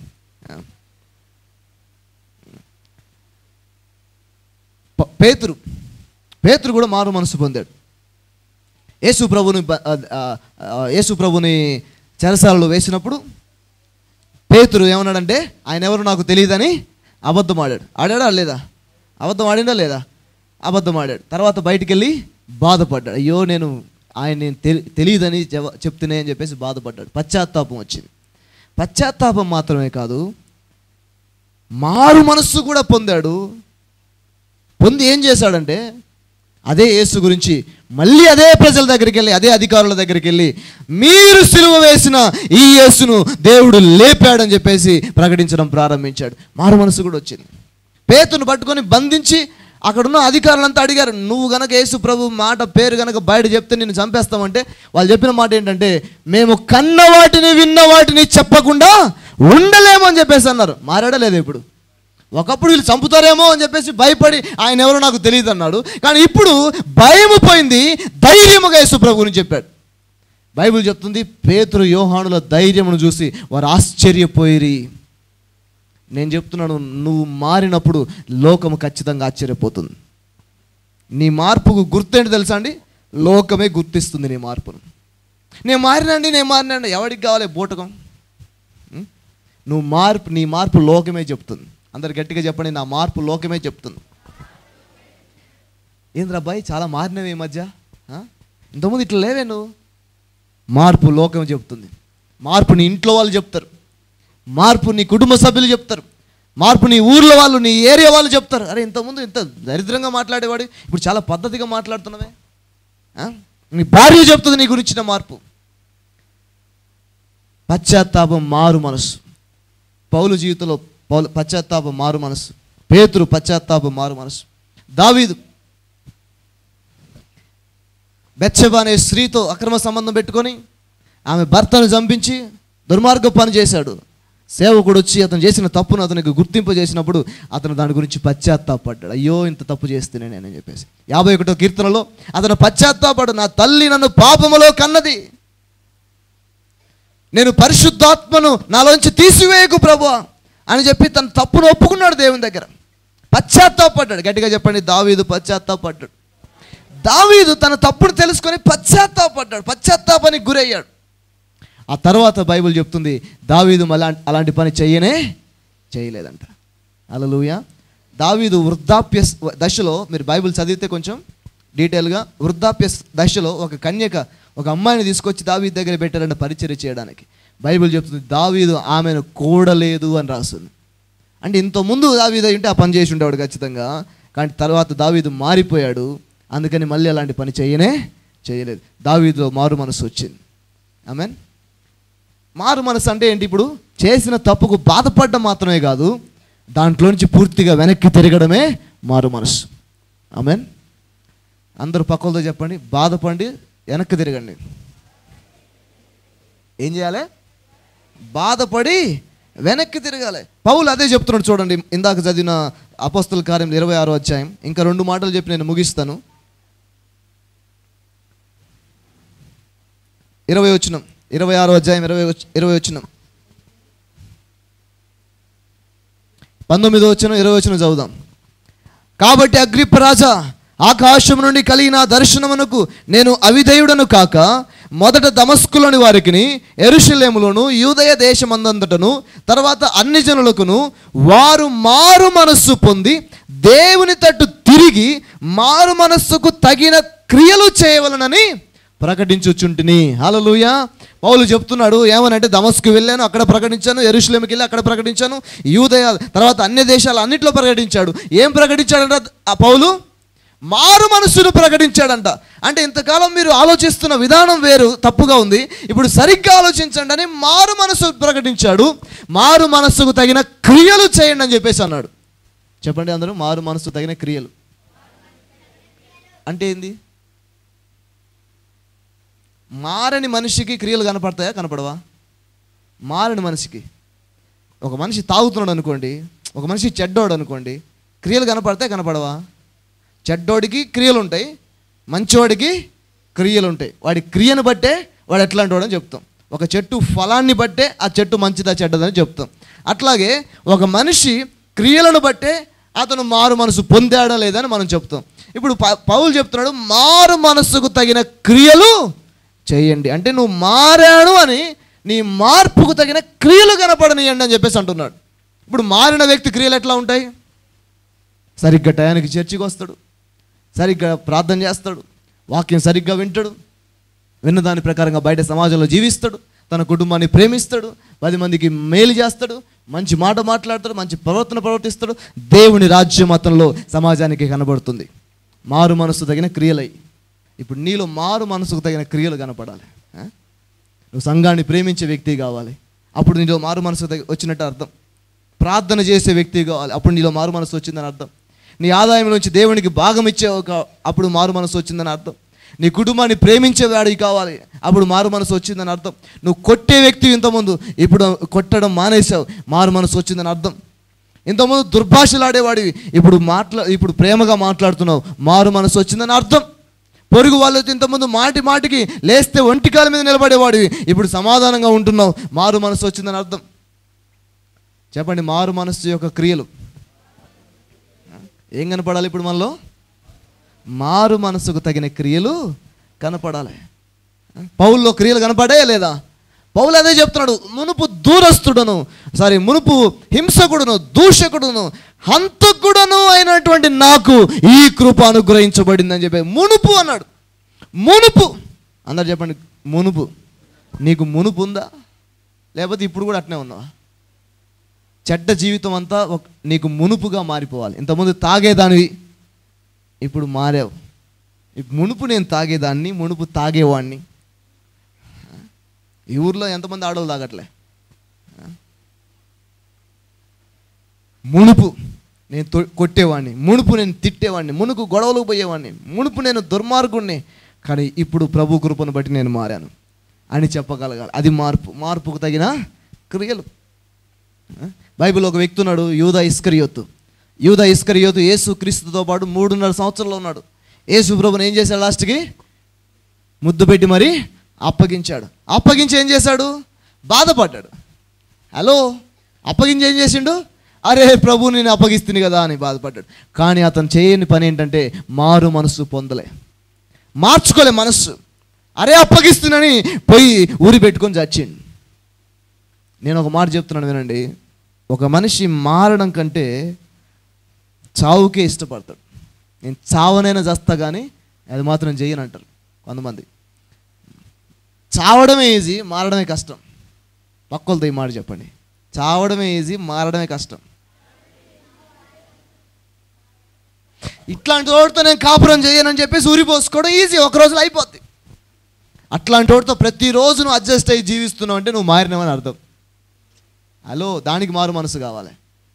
ప- పేతురు పేతురు కూడా మారు మనసు పొందాడు యేసు ప్రభుని బ- ఆ, ఆ, ఆ, యేసు ప్రభుని చెరసాలలో వేసినప్పుడు పేతురు ఏమన్నాడంటే ఆయన ఎవరు నాకు తెలియదని అబద్ధం ఆడాడు ఆడాడా లేదా అబద్ధం ఆడిందా లేదా అబద్ధం ఆడాడు తర్వాత బయటికి వెళ్ళి బాధపడ్డాడు అయ్యో నేను ఆయన నేను తెలి తెలియదని చెవ చెప్తున్నాయి అని చెప్పేసి బాధపడ్డాడు పశ్చాత్తాపం వచ్చింది పశ్చాత్తాపం మాత్రమే కాదు మారు మనస్సు కూడా పొందాడు పొంది ఏం చేశాడంటే అదే యేసు గురించి మళ్ళీ అదే ప్రజల దగ్గరికి వెళ్ళి అదే అధికారుల దగ్గరికి వెళ్ళి మీరు సిలువ వేసిన ఈ యేసును దేవుడు లేపాడని చెప్పేసి ప్రకటించడం ప్రారంభించాడు మారు మనసు కూడా వచ్చింది పేతును పట్టుకొని బంధించి అక్కడున్న అధికారులంతా అడిగారు నువ్వు గనక యేసు ప్రభు మాట పేరు గనక బయట చెప్తే నిన్ను చంపేస్తామంటే వాళ్ళు చెప్పిన మాట ఏంటంటే మేము కన్న వాటిని విన్న వాటిని చెప్పకుండా ఉండలేమని చెప్పేసి అన్నారు మారాడా లేదా ఇప్పుడు ఒకప్పుడు వీళ్ళు చంపుతారేమో అని చెప్పేసి భయపడి ఆయన ఎవరో నాకు తెలియదు అన్నాడు కానీ ఇప్పుడు భయము పోయింది ధైర్యముగా యేసు ప్రభు గురించి చెప్పాడు బైబిల్ చెప్తుంది పేతురు యోహానుల ధైర్యమును చూసి వారు ఆశ్చర్యపోయిరి నేను చెప్తున్నాను నువ్వు మారినప్పుడు లోకము ఖచ్చితంగా ఆశ్చర్యపోతుంది నీ మార్పుకు గుర్తేంటి తెలుసా అండి లోకమే గుర్తిస్తుంది నీ మార్పును నేను మారినండి నేను మారినండి ఎవరికి కావాలి బూటకం ఉం? నువ్వు మార్పు నీ మార్పు లోకమే చెప్తుంది అందరు గట్టిగా చెప్పండి నా మార్పు లోకమే చెప్తుంది ఏంద్రా అబ్బాయి చాలా మారినవి ఈ మధ్య ఆ? ఇంతకుముందు ఇట్లా లేవే నువ్వు మార్పు లోకం చెప్తుంది మార్పు నీ ఇంట్లో వాళ్ళు చెప్తారు మార్పు నీ కుటుంబ సభ్యులు చెప్తారు మార్పు నీ ఊర్లో వాళ్ళు నీ ఏరియా వాళ్ళు చెప్తారు అరే ఇంతకుముందు ఇంత దరిద్రంగా మాట్లాడేవాడు ఇప్పుడు చాలా పద్ధతిగా మాట్లాడుతున్నావే ఆ? నీ భార్య చెప్తుంది నీ గురించిన మార్పు పశ్చాత్తాపం మారు మనసు పౌలు జీవితంలో పౌలు పశ్చాత్తాపం మారు మనసు పేతురు పశ్చాత్తాపం మారు మనసు దావీదు బెత్షెబ అనే స్త్రీతో అక్రమ సంబంధం పెట్టుకొని ఆమె భర్తను చంపించి దుర్మార్గ పని చేశాడు సేవకుడు వచ్చి అతను చేసిన తప్పును అతనికి గుర్తింపు చేసినప్పుడు అతను దాని గురించి పశ్చాత్తాపడ్డాడు అయ్యో ఇంత తప్పు చేస్తేనే నేను అని చెప్పేసి యాభై ఒకటో కీర్తనలో అతను పశ్చాత్తాపడు నా తల్లి నన్ను పాపములో కన్నది నేను పరిశుద్ధాత్మను నాలోంచి తీసివేయకు ప్రభు అని చెప్పి తన తప్పును ఒప్పుకున్నాడు దేవుని దగ్గర పశ్చాత్తాపడ్డాడు గట్టిగా చెప్పండి దావీదు పశ్చాత్తాపడ్డాడు దావీదు తన తప్పును తెలుసుకొని పశ్చాత్తాపడ్డాడు పశ్చాత్తాపానికి గురయ్యాడు ఆ తర్వాత బైబిల్ చెప్తుంది దావీదు మళ్ళా అలాంటి పని చెయ్యనే చేయలేదంట అలలుయ దావీదు వృద్ధాప్య స్- దశలో మీరు బైబిల్ చదివితే కొంచెం డీటెయిల్గా వృద్ధాప్య స్- దశలో ఒక కన్యక ఒక అమ్మాయిని తీసుకొచ్చి దావీదు దగ్గర పెట్టారంట పరిచర్య చేయడానికి బైబిల్ చెప్తుంది దావీదు ఆమెను కూడలేదు అని రాస్తుంది అంటే ఇంత ముందు దావీదు ఉంటే ఆ పని చేసి ఉండేవాడు ఖచ్చితంగా కానీ తర్వాత దావీదు మారిపోయాడు అందుకని మళ్ళీ అలాంటి పని చేయనే చేయలేదు దావీదులో మారు మనసు వచ్చింది ఆమెన్ మారు మనసు అంటే ఏంటి ఇప్పుడు చేసిన తప్పుకు బాధపడడం మాత్రమే కాదు దాంట్లో నుంచి పూర్తిగా వెనక్కి తిరగడమే మారు మనసు ఆమెన్ అందరూ పక్కలతో చెప్పండి బాధపడి వెనక్కి తిరగండి ఏం చేయాలి బాధపడి వెనక్కి తిరగాలి పౌలు అదే చెప్తున్నాడు చూడండి ఇందాక చదివిన అపస్తుల కార్యం ఇరవై ఆరో అధ్యాయం ఇంకా రెండు మాటలు చెప్పి నేను ముగిస్తాను ఇరవై వచ్చినం ఇరవై ఆరో అధ్యాయం ఇరవై వచ్- ఇరవై వచ్చినం పంతొమ్మిదో వచ్చిన ఇరవై వచ్చిన చదువుదాం కాబట్టి అగ్రిప్పరాజా ఆకాశం నుండి కలిగిన దర్శనమునకు నేను అవిధేయుడను కాక మొదట దమస్కులోని వారికిని ఎరుషలేములోను యూదయ దేశమందంతటను తర్వాత అన్ని జనులకును వారు మారు మనస్సు పొంది దేవుని తట్టు తిరిగి మారు మనస్సుకు తగిన క్రియలు చేయవలనని ప్రకటించుచుంటిని హల్లెలూయా పౌలు చెప్తున్నాడు ఏమనంటే దమస్కు వెళ్ళాను అక్కడ ప్రకటించాను ఎరుషులేమికి వెళ్ళి అక్కడ ప్రకటించాను యూదయ తర్వాత అన్ని దేశాలు అన్నిట్లో ప్రకటించాడు ఏం ప్రకటించాడంట ఆ పౌలు మారు మనస్సును ప్రకటించాడంట అంటే ఇంతకాలం మీరు ఆలోచిస్తున్న విధానం వేరు తప్పుగా ఉంది ఇప్పుడు సరిగ్గా ఆలోచించండి అని మారు మనస్సు ప్రకటించాడు మారు మనస్సుకు తగిన క్రియలు చేయండి అని చెప్పేసి అన్నాడు చెప్పండి అందరూ మారు మనస్సు తగిన క్రియలు అంటే ఏంది మారని మనిషికి క్రియలు కనపడతాయా కనపడవా మారని మనిషికి ఒక మనిషి తాగుతున్నాడు అనుకోండి ఒక మనిషి చెడ్డోడు అనుకోండి క్రియలు కనపడతాయి కనపడవా చెడ్డోడికి క్రియలు ఉంటాయి మంచివాడికి క్రియలు ఉంటాయి వాడి క్రియను బట్టే వాడు ఎట్లాంటి వాడని చెప్తాం ఒక చెట్టు ఫలాన్ని బట్టే ఆ చెట్టు మంచిదా చెడ్డదని చెప్తాం అట్లాగే ఒక మనిషి క్రియలను బట్టే అతను మారు మనసు పొందాడా లేదని మనం చెప్తాం ఇప్పుడు ప- పౌలు చెప్తున్నాడు మారు మనస్సుకు తగిన క్రియలు చేయండి అంటే నువ్వు మారాడు అని నీ మార్పుకు తగిన క్రియలు కనపడనియండి అని చెప్పేసి అంటున్నాడు ఇప్పుడు మారిన వ్యక్తి క్రియలు ఎట్లా ఉంటాయి సరిగ్గా టయానికి చర్చికి వస్తాడు సరిగ్గా ప్రార్థన చేస్తాడు వాక్యం సరిగ్గా వింటాడు విన్న దాని ప్రకారంగా బయట సమాజంలో జీవిస్తాడు తన కుటుంబాన్ని ప్రేమిస్తాడు పది మందికి మేలు చేస్తాడు మంచి మాట మాట్లాడతాడు మంచి ప్రవర్తన ప్రవర్తిస్తాడు దేవుని రాజ్యం అతనిలో సమాజానికి కనబడుతుంది మారు మనసు తగిన క్రియలై ఇప్పుడు నీలో మారు మనసుకు తగిన క్రియలు కనపడాలి ఆ? నువ్వు సంఘాన్ని ప్రేమించే వ్యక్తి కావాలి అప్పుడు నీలో మారు మనసు తగి- వచ్చినట్టు అర్థం ప్రార్థన చేసే వ్యక్తి కావాలి అప్పుడు నీలో మారు మనసు వచ్చిందని అర్థం నీ ఆదాయం నుంచి దేవునికి భాగం ఇచ్చే ఒక అప్పుడు మారు మనసు వచ్చిందని అర్థం నీ కుటుంబాన్ని ప్రేమించేవాడివి కావాలి అప్పుడు మారు మనసు వచ్చిందని అర్థం నువ్వు కొట్టే వ్యక్తి ఇంతకుముందు ఇప్పుడు కొట్టడం మానేసావు మారు మనసు వచ్చిందని అర్థం ఇంతకుముందు దుర్భాషలాడేవాడివి ఇప్పుడు మాట్లా ఇప్పుడు ప్రేమగా మాట్లాడుతున్నావు మారు మనసు వచ్చిందని అర్థం పొరుగు వాళ్ళతో ఇంతకుముందు మాటి మాటికి లేస్తే ఒంటికాల మీద నిలబడేవాడివి ఇప్పుడు సమాధానంగా ఉంటున్నావు మారు మనసు వచ్చిందని అర్థం చెప్పండి మారు మనస్సు యొక్క క్రియలు ఏం కనపడాలి ఇప్పుడు మనలో మారు మనసుకు తగిన క్రియలు కనపడాలి పౌల్లో క్రియలు కనపడే లేదా పౌలు అదే చెప్తున్నాడు మునుపు దూరస్తుడను సారీ మునుపు హింసకుడును దూషకుడును హంతకుడును అయినటువంటి నాకు ఈ కృప అనుగ్రహించబడిందని చెప్పి మునుపు అన్నాడు మునుపు అందరు చెప్పండి మునుపు నీకు మునుపు ఉందా లేకపోతే ఇప్పుడు కూడా అట్నే ఉన్నావా చెడ్డ జీవితం అంతా ఒక నీకు మునుపుగా మారిపోవాలి ఇంతకుముందు తాగేదానివి ఇప్పుడు మారావు ఇప్పుడు మునుపు నేను తాగేదాన్ని మునుపు తాగేవాడిని ఈ ఊర్లో ఎంతమంది ఆడవాళ్ళు తాగట్లే మునుపు నేను తొ- కొట్టేవాడిని మునుపు నేను తిట్టేవాడిని మునుపు గొడవలకు పోయేవాడిని మునుపు నేను దుర్మార్గుణ్ణి కానీ ఇప్పుడు ప్రభు కృపను బట్టి నేను మారాను అని చెప్పగలగాలి అది మార్పు మార్పుకు తగిన క్రియలు బైబిల్ ఒక వ్యక్తి ఉన్నాడు యూదా ఇస్కరియోతు యూదా ఇస్కరియోతు యేసు క్రీస్తుతో పాటు మూడున్నర సంవత్సరంలో ఉన్నాడు యేసు ప్రభుని ఏం చేశాడు లాస్ట్కి ముద్దు పెట్టి మరి అప్పగించాడు అప్పగించి ఏం చేశాడు బాధపడ్డాడు హలో అప్పగించి ఏం చేసిండు అరే ప్రభు నేను అప్పగిస్తుంది కదా అని బాధపడ్డాడు కానీ అతను చేయని పని ఏంటంటే మారు మనస్సు పొందలే మార్చుకోలే మనస్సు అరే అప్పగిస్తున్నానని పోయి ఊరి పెట్టుకొని చచ్చిండు నేను ఒక మాట చెప్తున్నాను వినండి ఒక మనిషి మారడం కంటే చావుకే ఇష్టపడతాడు నేను చావనైనా చేస్తా కానీ అది మాత్రం చేయను అంటారు కొంతమంది చావడమే ఈజీ మారడమే కష్టం పక్కలతో ఈ మాట చెప్పండి చావడమే ఈజీ మారడమే కష్టం ఇట్లాంటి వాడితో నేను కాపురం చేయనని చెప్పేసి ఊరిపోసుకోవడం ఈజీ ఒక రోజులో అయిపోద్ది అట్లాంటి వాడితో ప్రతిరోజు నువ్వు అడ్జస్ట్ అయ్యి జీవిస్తున్నావు అంటే నువ్వు మారినవని అర్థం హలో దానికి మారు మనసు కావాలి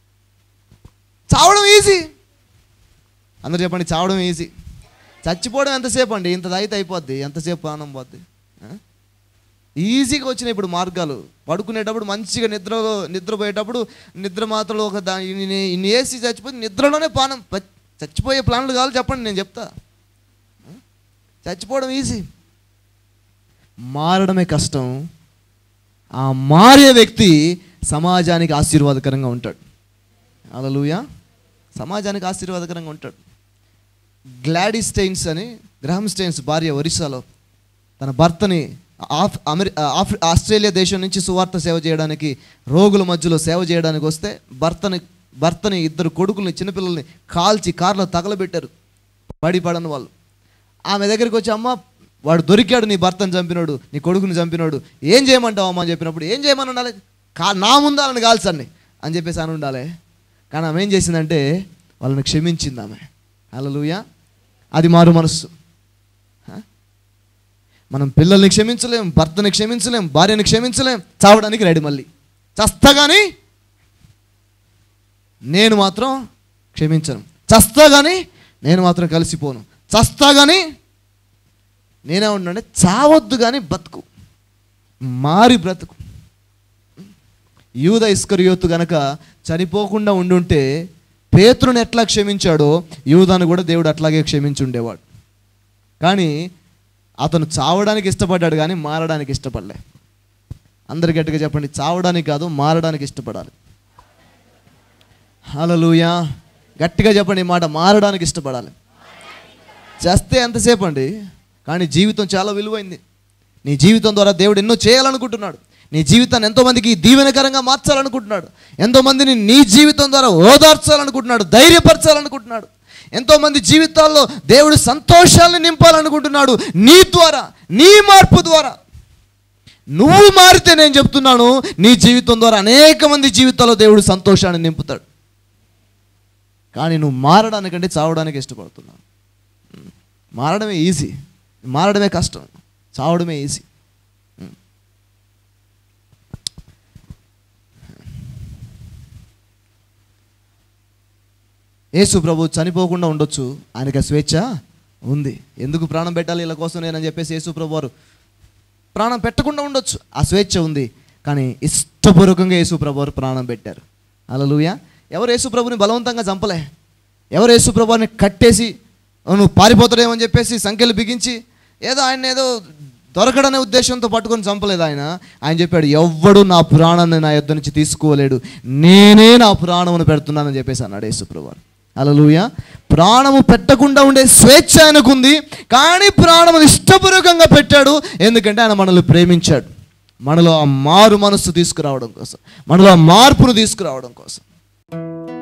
చావడం ఈజీ అందరు చెప్పండి చావడం ఈజీ చచ్చిపోవడం ఎంతసేపు అండి ఇంత అయితే అయిపోద్ది ఎంతసేపు ప్రాణం పోద్ది ఆ? ఈజీగా వచ్చినాయి ఇప్పుడు మార్గాలు పడుకునేటప్పుడు మంచిగా నిద్రలో నిద్రపోయేటప్పుడు నిద్ర మాత్రలో ఒక దా ఇన్ని ఇన్ని వేసి చచ్చిపోతే నిద్రలోనే పానం ప- చచ్చిపోయే ప్లాన్లు కావాలి చెప్పండి నేను చెప్తా ఆ? చచ్చిపోవడం ఈజీ మారడమే కష్టం ఆ మారే వ్యక్తి సమాజానికి ఆశీర్వాదకరంగా ఉంటాడు అలలుయ సమాజానికి ఆశీర్వాదకరంగా ఉంటాడు గ్లాడీ స్టెయిన్స్ అని గ్రహం స్టెయిన్స్ భార్య ఒరిస్సాలో తన భర్తని ఆఫ్ అమెరి ఆఫ్ ఆస్ట్రేలియా దేశం నుంచి సువార్త సేవ చేయడానికి రోగుల మధ్యలో సేవ చేయడానికి వస్తే భర్తని భర్తని ఇద్దరు కొడుకుల్ని చిన్నపిల్లల్ని కాల్చి కార్లో తగలబెట్టారు పడి పడని వాళ్ళు ఆమె దగ్గరికి వచ్చి అమ్మ వాడు దొరికాడు నీ భర్తను చంపినోడు నీ కొడుకుని చంపినోడు ఏం చేయమంటావు అమ్మ అని చెప్పినప్పుడు ఏం చేయమని ఉండాలి కా నా ముందాలని కాల్చండి అని చెప్పేసి అని ఉండాలి కానీ ఆమె ఏం చేసిందంటే వాళ్ళని క్షమించింది ఆమె అలలుయ అది మారు మనస్సు హ? మనం పిల్లల్ని క్షమించలేం భర్తని క్షమించలేం భార్యని క్షమించలేం చావడానికి రెడీ మళ్ళీ చస్తా కానీ నేను మాత్రం క్షమించను చస్తా కానీ నేను మాత్రం కలిసిపోను చస్తా కానీ నేనే ఉన్నాంటే చావద్దు కానీ బతుకు మారి బ్రతుకు యూద ఇస్కరియోతు గనక చనిపోకుండా ఉండుంటే పేతురుని ఎట్లా క్షమించాడో యూదాను కూడా దేవుడు అట్లాగే క్షమించి ఉండేవాడు కానీ అతను చావడానికి ఇష్టపడ్డాడు కానీ మారడానికి ఇష్టపడలే అందరు గట్టిగా చెప్పండి చావడానికి కాదు మారడానికి ఇష్టపడాలి హలలుయా గట్టిగా చెప్పండి ఈ మాట మారడానికి ఇష్టపడాలి చేస్తే ఎంతసేపు అండి కానీ జీవితం చాలా విలువైంది నీ జీవితం ద్వారా దేవుడు ఎన్నో చేయాలనుకుంటున్నాడు నీ జీవితాన్ని ఎంతోమందికి దీవెనకరంగా మార్చాలనుకుంటున్నాడు ఎంతోమందిని నీ జీవితం ద్వారా ఓదార్చాలనుకుంటున్నాడు ధైర్యపరచాలనుకుంటున్నాడు ఎంతోమంది జీవితాల్లో దేవుడు సంతోషాలను నింపాలనుకుంటున్నాడు నీ ద్వారా నీ మార్పు ద్వారా నువ్వు మారితే నేను చెప్తున్నాను నీ జీవితం ద్వారా అనేక మంది జీవితాల్లో దేవుడు సంతోషాన్ని నింపుతాడు కానీ నువ్వు మారడానికంటే చావడానికి ఇష్టపడుతున్నావు మారడమే ఈజీ మారడమే కష్టం చావడమే ఈజీ యేసు ప్రభు చనిపోకుండా ఉండొచ్చు ఆయనకి ఆ స్వేచ్ఛ ఉంది ఎందుకు ప్రాణం పెట్టాలి ఇలా కోసం నేనని చెప్పేసి యేసు ప్రభు వారు ప్రాణం పెట్టకుండా ఉండొచ్చు ఆ స్వేచ్ఛ ఉంది కానీ ఇష్టపూర్వకంగా యేసు ప్రభు వారు ప్రాణం పెట్టారు అలలుయ ఎవరు యేసు ప్రభుని బలవంతంగా చంపలే ఎవరు యేసు ప్రభుని కట్టేసి "ఓ, నువ్వు పారిపోతాడేమని చెప్పేసి సంఖ్యలు బిగించి ఏదో ఆయన ఏదో దొరకడనే ఉద్దేశంతో పట్టుకొని చంపలేదు ఆయన ఆయన చెప్పాడు ఎవ్వడు నా ప్రాణాన్ని నా యొద్ద నుంచి తీసుకోలేడు నేనే నా ప్రాణమును పెడుతున్నానని చెప్పేసి అన్నాడు యేసుప్రభు వారు అలలుయ ప్రాణము పెట్టకుండా ఉండే స్వేచ్ఛ ఆయనకుంది కానీ ప్రాణము ఇష్టపూర్వకంగా పెట్టాడు ఎందుకంటే ఆయన మనల్ని ప్రేమించాడు మనలో ఆ మారు మనస్సు తీసుకురావడం కోసం మనలో ఆ మార్పును తీసుకురావడం కోసం